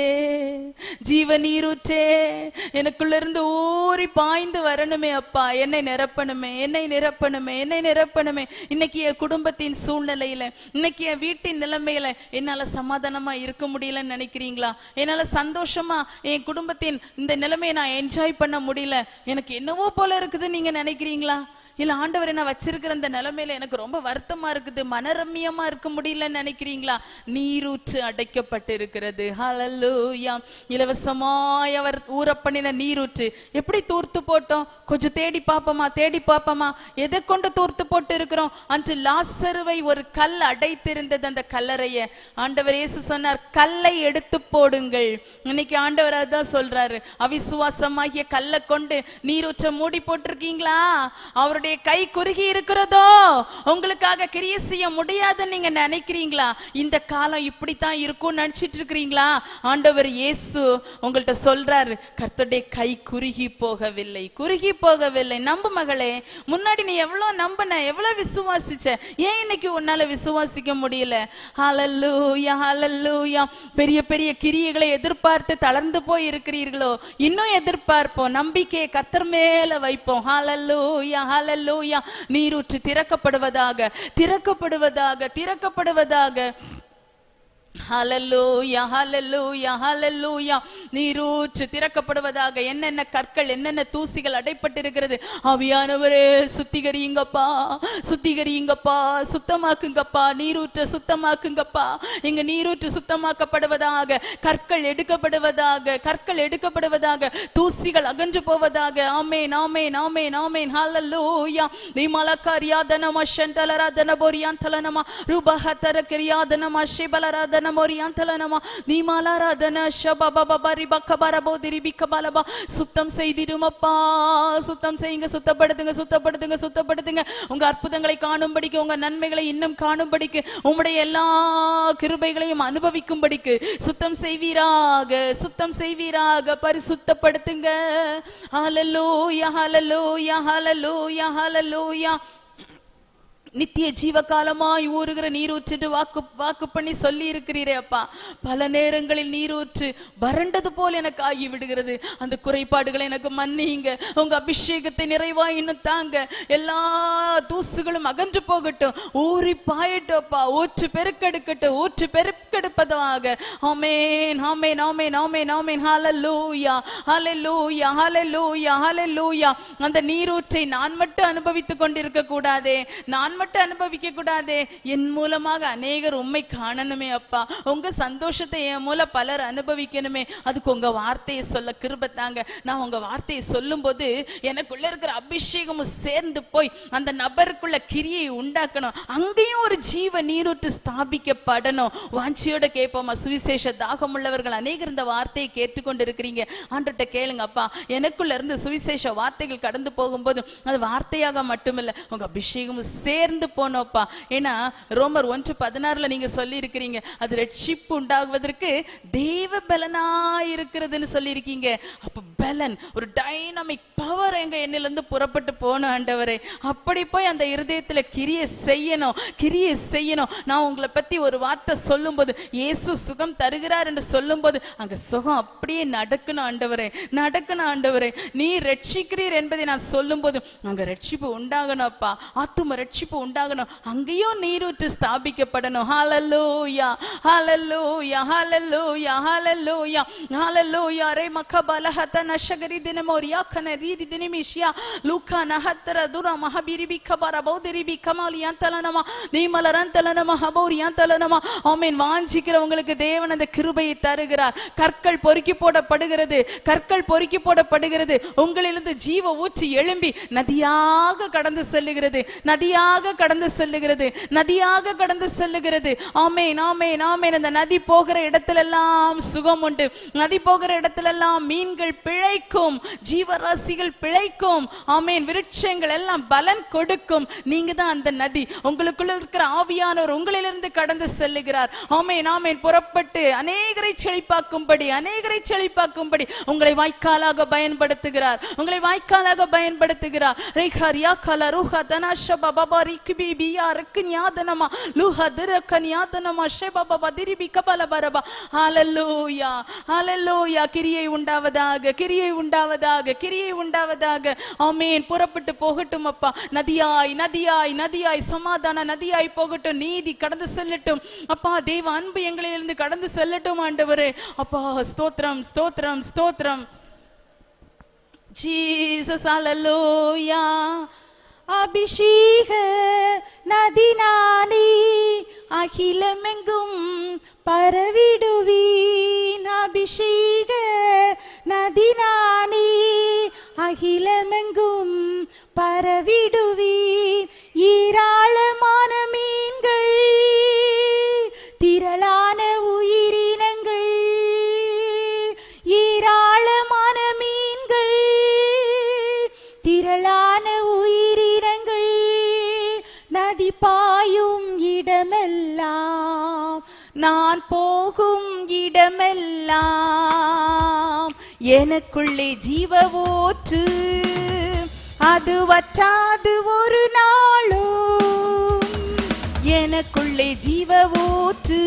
ஜீவ நீரூற்றே எனக்குள்ள இருந்து ஊறி பாய்ந்து வரணுமே அப்பா என்னை நிரப்பணுமே என்னை நிரப்பணுமே என்னை நிரப்பணுமே இன்னைக்கு என் குடும்பத்தின் சூழ்நிலையில இன்னைக்கு என் வீட்டின் நிலைமையில என்னால சமாதானமா இருக்க முடியலன்னு நினைக்கிறீங்களா என்னால சந்தோஷமா என் குடும்பத்தின் இந்த நிலைமையை நான் என்ஜாய் பண்ண முடியல எனக்கு என்னவோ போல இருக்குது நீங்க நினைக்கிறீங்களா இல்ல ஆண்டவர் என்ன வச்சிருக்கிற இந்த நிலைமையில எனக்கு ரொம்ப வருத்தமா இருக்குது மனரம்மியமா இருக்க முடியலன்னு நினைக்கிறீங்களா நீரூற்று அடைக்கப்பட்டு இருக்கிறது ஹalleluya இலவசமாய் அவர் ஊற பண்ணின நீரூற்று எப்படி தூர்த்து போட்டோம் கொஞ்சம் தேடி பாப்போமா தேடி பாப்போமா எதை கொண்டு தூர்த்து போட்டு இருக்கிறோம் அன்று லாசருவை ஒரு கல் அடைத்திருந்தது அந்த கல்லறைய ஆண்டவர் இயேசு சொன்னார் கல்லை எடுத்து போடுங்கள் இன்னைக்கு ஆண்டவர் அதான் சொல்றாரு அவிசுவாசமாகிய கல்லை கொண்டு நீரூற்ற மூடி போட்டிருக்கீங்களா அவருடைய கை குறுகி இருக்கிறதோ உங்களுக்காக கிரிய செய்ய முடியாதுன்னு நீங்க நினைக்கிறீங்களா இந்த காலம் இப்படித்தான் இருக்கும்னு நினைச்சிட்டு இருக்கிறீங்களா ஆண்டவர் இயேசு உங்கள்ட்ட சொல்றாரு கர்த்தருடைய கை குறுகி போகவில்லை குறுகி போகவில்லை நம்பு மகளே முன்னாடி நீ எவ்வளவு நம்பின எவ்வளவு விசுவாசிச்ச ஏன் இன்னைக்கு உன்னால விசுவாசிக்க முடியல ஹalleluya ஹalleluya பெரிய பெரிய கிரியைகளை எதிர்பார்த்து தளர்ந்து போய் இருக்கிறீர்களோ இன்னும் எதிர்பார்ப்போம் நம்பிக்கையை கர்த்தர் மேல வைப்போம் ஹalleluya ஹalleluya நீரூற்று திறக்கப்படுவதாக திறக்கப்படுவதாக திறக்கப்படுவதாக ஹalleluya ஹalleluya ஹalleluya நீரூற்று திறக்கப்படுவதாக என்னென்ன கற்கள் என்னென்ன தூசிகள் அடைப்பட்டிருக்கிறது ஆவியானவரே சுத்திகரியுங்கப்பா சுத்திகரியுங்கப்பா சுத்தமாக்குங்கப்பா நீரூற்ற சுத்தமாக்குங்கப்பா இங்க நீரூற்று சுத்தமாக்கப்படுவதாக கற்கள் எடுக்கப்படுவதாக கற்கள் எடுக்கப்படுவதாக தூசிகள் அகன்று போவதாக ஆமென் ஆமென் ஆமென் ஆமென் ஹalleluya நிமலகரியாதனம ஷந்தலராதன போரியாந்தலனம ரூபஹதர கிரியாதனம ஷிபலராதன மோரியாந்தலனம நிமலராதன ஷபபபரி பக்கபரபோதிரி பிக்கபலபா சுத்தம் செய்திடுமப்பா சுத்தம் செய்யுங்க சுத்தப்படுத்துங்க சுத்தப்படுத்துங்க சுத்தப்படுத்துங்க உங்க அற்புதங்களை காணும்படிக்கு உங்க நன்மைகளை இன்னும் காணும்படிக்கு உம்முடைய எல்லா கிருபைகளையும் அனுபவிக்கும்படிக்கு சுத்தம் செய்வீராக சுத்தம் செய்வீராக பரிசுத்தப்படுத்துங்க ஹalleluya ஹalleluya ஹalleluya ஹalleluya நித்திய ஜீவகாலமாய் ஊறுகிற நீரூற்று வாக்கு வாக்கு பண்ணி சொல்லி இருக்கிறீரே அப்பா பல நேரங்களில் நீரூற்று வறண்டது போல் எனக்கு ஆகி விடுகிறது அந்த குறைபாடுகளை எனக்கு மன்னிங்க உங்க அபிஷேகத்தை நிறைவாய் இன்னும் தாங்க எல்லா தூசுகளும் அகன்று போகட்டும் ஊறி பாயட்டோப்பா ஊற்று பெருக்கெடுக்கட்டும் ஊற்று பெருக்கெடுப்பதாக ஆமென் ஆமென் ஆமென் ஆமென் ஆமென் ஹalleluya ஹalleluya ஹalleluya ஹalleluya அந்த நீரூற்றை நான் மட்டும் அனுபவித்துக் கொண்டிருக்க கூடாதே நான் மட்டும் அனுபவிக்க கூடாதே என் மூலமாக அநேகர் உண்மை காணணுமே அப்பா உங்க சந்தோஷத்தை என் மூலம் பலர் அனுபவிக்கணுமே அதுக்கு உங்க வார்த்தையை சொல்ல கிருப தாங்க நான் உங்க வார்த்தையை சொல்லும்போது எனக்குள்ள இருக்கிற அபிஷேகமும் சேர்ந்து போய் அந்த நபருக்குள்ள கிரியை உண்டாக்கணும் அங்கேயும் ஒரு ஜீவ நீரூற்று ஸ்தாபிக்கப்படணும் வாஞ்சியோட கேட்போமா சுவிசேஷ தாகம் உள்ளவர்கள் அநேகர் இந்த வார்த்தையை கேட்டுக்கொண்டு இருக்கிறீங்க ஆண்டுகிட்ட கேளுங்க அப்பா எனக்குள்ள இருந்து சுவிசேஷ வார்த்தைகள் கடந்து போகும்போது அது வார்த்தையாக மட்டுமில்ல உங்க அபிஷேகமும் சேர்ந்து போனோப்பா ஏன்னா ரோமர் ஒன்று பதினாறுல நீங்க சொல்லி இருக்கிறீங்க அது ரட்சிப்பு உண்டாகுவதற்கு தேவ பலனாய் இருக்கிறதுன்னு சொல்லியிருக்கீங்க அப்ப பலன் ஒரு டைனமிக் பவர் எங்க என்னில இருந்து புறப்பட்டு போன ஆண்டவரே அப்படி போய் அந்த இருதயத்துல கிரியை செய்யணும் கிரியை செய்யணும் நான் உங்களை பத்தி ஒரு வார்த்தை சொல்லும்போது இயேசு சுகம் தருகிறார் என்று சொல்லும்போது அங்க சுகம் அப்படியே நடக்கணும் ஆண்டவரே நடக்கணும் ஆண்டவரே நீ ரட்சிக்கிறீர் என்பதை நான் சொல்லும்போது அங்க ரட்சிப்பு உண்டாகணும் அப்பா ஆத்தும ரட்சிப்பு உண்டாகணும் அங்கேயும் நீரூற்று ஸ்தாபிக்கப்படணும் ஹalleluya ஹalleluya ஹalleluya ஹalleluya ஹalleluya ரே மக்கபலஹத நஷகரி தினமோரியா கனரீதி தினிமிஷியா லூக்கா நஹத்தர துர மஹபிரி பிக்கபர பௌதரி பிக்கமாலியா தலனமா நீமலரன் தலனமா ஹபௌரியா தலனமா ஆமென் வாஞ்சிக்கிறவங்களுக்கு தேவன் அந்த கிருபையை தருகிறார் கற்கள் பொறுக்கி போடப்படுகிறது கற்கள் பொறுக்கி போடப்படுகிறது உங்களிலிருந்து ஜீவ ஊற்றி எழும்பி நதியாக கடந்து செல்லுகிறது நதியாக கடந்து செல்லுகிறது நதியாக கடந்து செல்லுகிறது ஆமேன் ஆமேன் ஆமேன் அந்த நதி போகிற இடத்துல எல்லாம் சுகம் உண்டு நதி போகிற இடத்துல எல்லாம் மீன்கள் பிழைக்கும் ஜீவராசிகள் பிழைக்கும் ஆமேன் விருட்சங்கள் எல்லாம் பலன் கொடுக்கும் நீங்க தான் அந்த நதி உங்களுக்குள்ள இருக்கிற ஆவியானவர் உங்களிலிருந்து கடந்து செல்லுகிறார் ஆமேன் ஆமேன் புறப்பட்டு அநேகரை செழிப்பாக்கும்படி அநேகரை செழிப்பாக்கும்படி உங்களை வாய்க்காலாக பயன்படுத்துகிறார் உங்களை வாய்க்காலாக பயன்படுத்துகிறார் ரேகா ரியா கல ரூஹா தனாஷ பபா ரிக்பி பியா ருக்கு ஞாதனமா லூஹா திரக்க ஞாதனமா ஷே பபா திரிபி கபல பரபா ஹalleluya ஹalleluya கிரியை உண்டாவதாக கிரியை உண்டாவதாக கிரியை உண்டாவதாக ஆமென் புறப்பட்டு போகட்டும் அப்பா நதியாய் நதியாய் நதியாய் சமாதான நதியாய் போகட்டும் நீதி கடந்து செல்லட்டும் அப்பா தேவ அன்பு எங்களிலிருந்து கடந்து செல்லட்டும் ஆண்டவரே அப்பா ஸ்தோத்திரம் ஸ்தோத்திரம் ஸ்தோத்திரம் ஜீசஸ் ஹalleluya அபிஷேக நதினானே அகிலமெங்கும் பரவிடுவீன் அபிஷேக நதினானே அகிலமெங்கும் பரவிடுவீன் ஏராளமான மீன்கள் திரளான உயிரினங்கள் ஏராளமான மீன்கள் திரளான உயிரினங்கள் நதி பாயும் இடமெல்லாம் நான் போகும் இடமெல்லாம் எனக்குள்ளே ஜீவ ஊற்று அது வற்றாது ஒரு நாளும் எனக்குள்ளே ஜீவ ஊற்று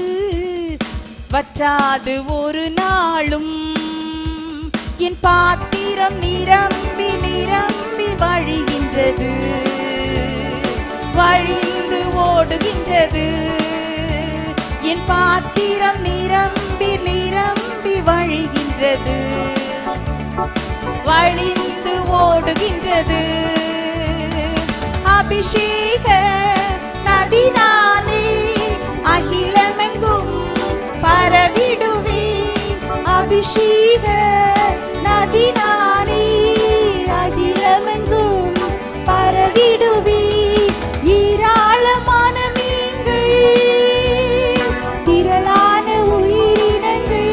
வற்றாது ஒரு நாளும் என் பாத்திரம் நிரம்பி நிரம்பி வழிகின்றது வழிந்து ஓடுகின்றது என் பாத்திரம் நிரம்பி நிரம்பி வழிகின்றது வழிந்து ஓடுகின்றது அபிஷேக நதினானே அகிலமெங்கும் பரவிடுவே அபிஷேக நதினானே அகிலமெங்கும் பரவிடுவே ஏராளமான மீன்கள் திரளான உயிரினங்கள்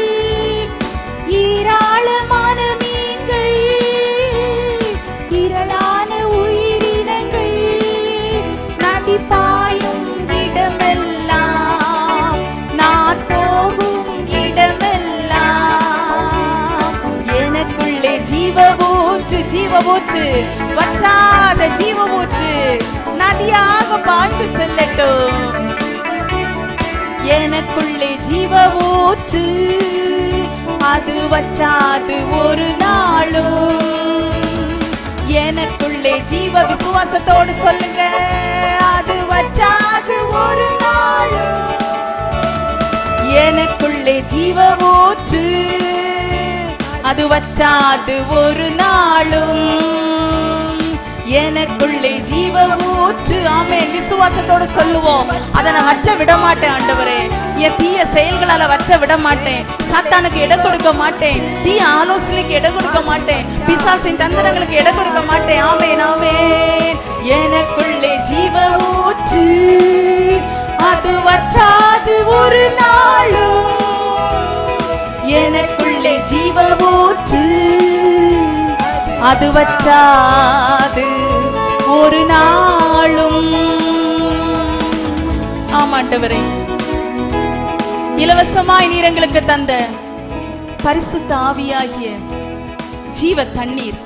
ஏராளமான மீன்கள் திரளான உயிரினங்கள் நதி பாயும் இடமெல்லாம் நான் போகும் இடமெல்லாம் எனக்குள்ளே ஜீவ ஊற்று ஜீவ ஊற்று வற்றாத ஜீவ ஊற்று நதியாக பாய்ந்து செல்லட்டும் எனக்குள்ளே ஜீவ ஊற்று அது வற்றாது ஒரு நாளும் எனக்குள்ளே ஜீவ விசுவாசத்தோடு சொல்லுங்க அது வற்றாது ஒரு நாளும் எனக்குள்ளே ஜீவ ஊற்று அது வற்றாது ஒரு நாளும் எனக்குள்ளே ஜீவ ஊற்று ஆமே விசுவாசத்தோடு சொல்லுவோம் அதை நான் வற்ற விட மாட்டேன் ஆண்டவரே என் தீய செயல்களால வற்ற விட மாட்டேன் சாத்தானுக்கு இடம் கொடுக்க மாட்டேன் தீய ஆலோசனைக்கு இடம் கொடுக்க மாட்டேன் பிசாசின் தந்திரங்களுக்கு இடம் கொடுக்க மாட்டேன் ஆமேன் ஆமேன் எனக்குள்ளே ஜீவ ஊற்று அது வற்றாது ஒரு நாளும் எனக்குள்ளே ஜீவ ஊற்று அது வற்றாது ஒரு நாளும் ஆமாண்டவரே இலவசமாய் நீர் எங்களுக்கு தந்த பரிசுத்த ஆவியாகிய ஜீவ தண்ணீர்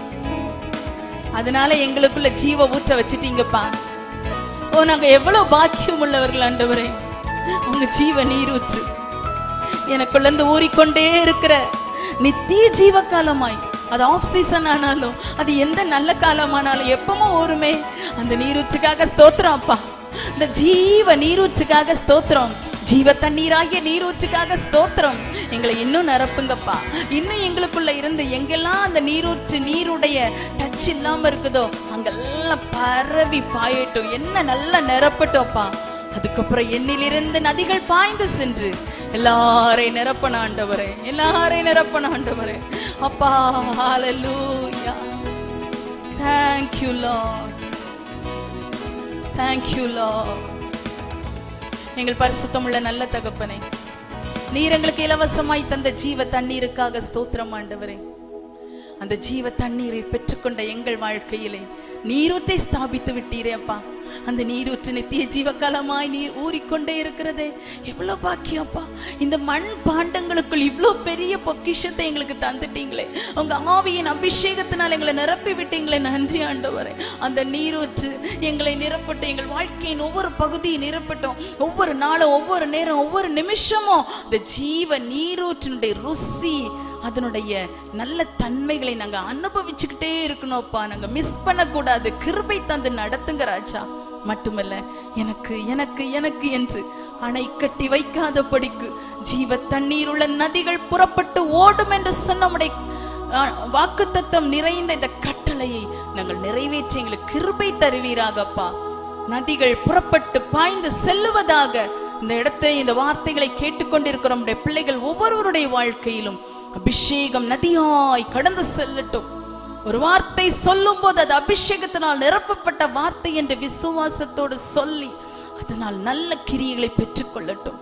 அதனால எங்களுக்குள்ள ஜீவ ஊற்ற வச்சிட்டீங்கப்பா ஓ நாங்க எவ்வளவு பாக்கியம் உள்ளவர்கள் ஆண்டவரே உங்க ஜீவ நீர் ஊற்று எனக்குள்ள இருந்து ஊறிக்கொண்டே இருக்கிற நித்திய ஜீவ காலமாய் அது ஆஃப் சீசன் ஆனாலும் அது எந்த நல்ல காலமானாலும் எப்பவும் ஊறுமே அந்த நீரூற்றுக்காக ஸ்தோத்திரம் அப்பா இந்த ஜீவ நீரூற்றுக்காக ஸ்தோத்திரம் ஜீவ தண்ணீராகிய நீரூற்றுக்காக ஸ்தோத்திரம் எங்களை இன்னும் நிரப்புங்கப்பா இன்னும் எங்களுக்குள்ள இருந்து எங்கெல்லாம் அந்த நீரூற்று நீருடைய டச் இல்லாம இருக்குதோ அங்கெல்லாம் பரவி பாயட்டும் என்ன நல்லா நிரப்பட்டோம்ப்பா அதுக்கப்புறம் என்னிலிருந்து நதிகள் பாய்ந்து சென்று எல்லாரையும் நிரப்பன ஆண்டவரே எல்லாரையும் நிரப்பன ஆண்டவரே அப்பா ஹalleluya thank you lord thank you lord எங்கள் பரிசுத்தமுள்ள நல்ல தகப்பனே நீர் எங்களுக்கு இலவசமாய் தந்த ஜீவ தண்ணீருக்காக ஸ்தோத்திரம் ஆண்டவரே அந்த ஜீவ தண்ணீரை பெற்றுக்கொண்ட எங்கள் வாழ்க்கையிலே நீரூற்றை ஸ்தாபித்து விட்டீரே அப்பா அந்த நீரூற்று நித்திய ஜீவகாலமாய் நீர் ஊறிக்கொண்டே இருக்கிறதே எவ்வளவு பாக்கியம்ப்பா இந்த மண் பாண்டங்களுக்குள் இவ்வளோ பெரிய பொக்கிஷத்தை எங்களுக்கு தந்துட்டீங்களே உங்க ஆவியின் அபிஷேகத்தினால் எங்களை நிரப்பி விட்டீங்களே நன்றி ஆண்டவரே அந்த நீரூற்று எங்களை நிரப்பட்டும் எங்கள் வாழ்க்கையின் ஒவ்வொரு பகுதியை நிரப்பட்டும் ஒவ்வொரு நாளும் ஒவ்வொரு நேரம் ஒவ்வொரு நிமிஷமும் இந்த ஜீவ நீரூற்றினுடைய ருசி அதனுடைய நல்ல தன்மைகளை நாங்க அனுபவிச்சுக்கிட்டே இருக்கணும்ப்பா நாங்க மிஸ் பண்ணக்கூடாது கிருபை தந்து நடத்துங்க ராஜா மட்டுமல்ல எனக்கு எனக்கு எனக்கு என்று அணை கட்டி வைக்காதபடிக்கு ஜீவ தண்ணீர் உள்ள நதிகள் புறப்பட்டு ஓடும் என்று சொன்ன வாக்கு தத்தம் நிறைந்த இந்த கட்டளையை நாங்கள் நிறைவேற்றி எங்களுக்கு கிருபை தருவீராகப்பா நதிகள் புறப்பட்டு பாய்ந்து செல்லுவதாக இந்த இடத்தை இந்த வார்த்தைகளை கேட்டுக்கொண்டிருக்கிற நம்முடைய பிள்ளைகள் ஒவ்வொருவருடைய வாழ்க்கையிலும் அபிஷேகம் நதியாய் கடந்து செல்லட்டும் ஒரு வார்த்தை சொல்லும் போது அது அபிஷேகத்தினால் நிரப்பப்பட்ட வார்த்தை என்று விசுவாசத்தோடு சொல்லி அதனால் நல்ல கிரியைகளை பெற்றுக்கொள்ளட்டும்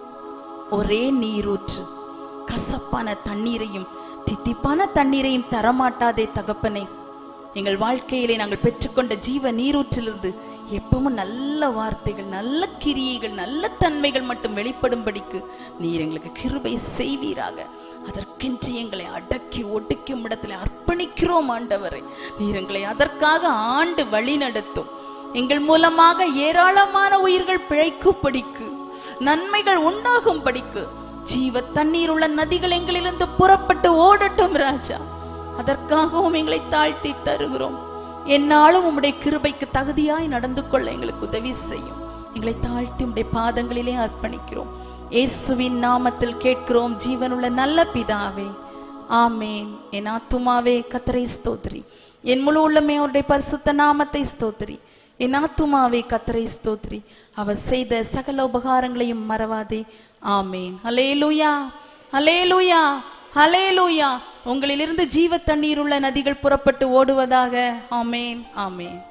ஒரே நீரூற்று கசப்பான தண்ணீரையும் தித்திப்பான தண்ணீரையும் தரமாட்டாதே தகப்பனே எங்கள் வாழ்க்கையிலே நாங்கள் பெற்றுக்கொண்ட ஜீவ நீரூற்றிலிருந்து எப்பவும் நல்ல வார்த்தைகள் நல்ல கிரியைகள் நல்ல தன்மைகள் மட்டும் வெளிப்படும்படிக்கு நீர் எங்களுக்கு கிருபை செய்வீராக அதற்கென்று எங்களை அடக்கி ஒடுக்கும் இடத்துல அர்ப்பணிக்கிறோம் ஆண்டவரை நீர் எங்களை அதற்காக ஆண்டு வழி நடத்தும் எங்கள் மூலமாக ஏராளமான உயிர்கள் பிழைக்கும்படிக்கு நன்மைகள் உண்டாகும் படிக்கு ஜீவ தண்ணீர் உள்ள நதிகள் எங்களிலிருந்து புறப்பட்டு ஓடட்டும் ராஜா அதற்காகவும் எங்களை தாழ்த்தி தருகிறோம் என்னாலும் உம்முடைய கிருபைக்கு தகுதியாய் நடந்து கொள்ள எங்களுக்கு உதவி செய்யும் எங்களை தாழ்த்தி உம்முடைய பாதங்களிலே அர்ப்பணிக்கிறோம் இயேசுவின் நாமத்தில் கேட்கிறோம் ஜீவனுள்ள நல்ல பிதாவே ஆமேன் என் ஆத்துமாவே கத்தரை ஸ்தோத்திரி என் முழு உள்ளமே அவருடைய பரிசுத்த நாமத்தை ஸ்தோத்திரி என் ஆத்துமாவே கத்தரை ஸ்தோத்திரி அவர் செய்த சகல உபகாரங்களையும் மறவாதே ஆமேன் ஹலேலூயா ஹலேலூயா ஹலேலூயா உங்களிலிருந்து ஜீவ தண்ணீர் உள்ள நதிகள் புறப்பட்டு ஓடுவதாக ஆமேன் ஆமேன்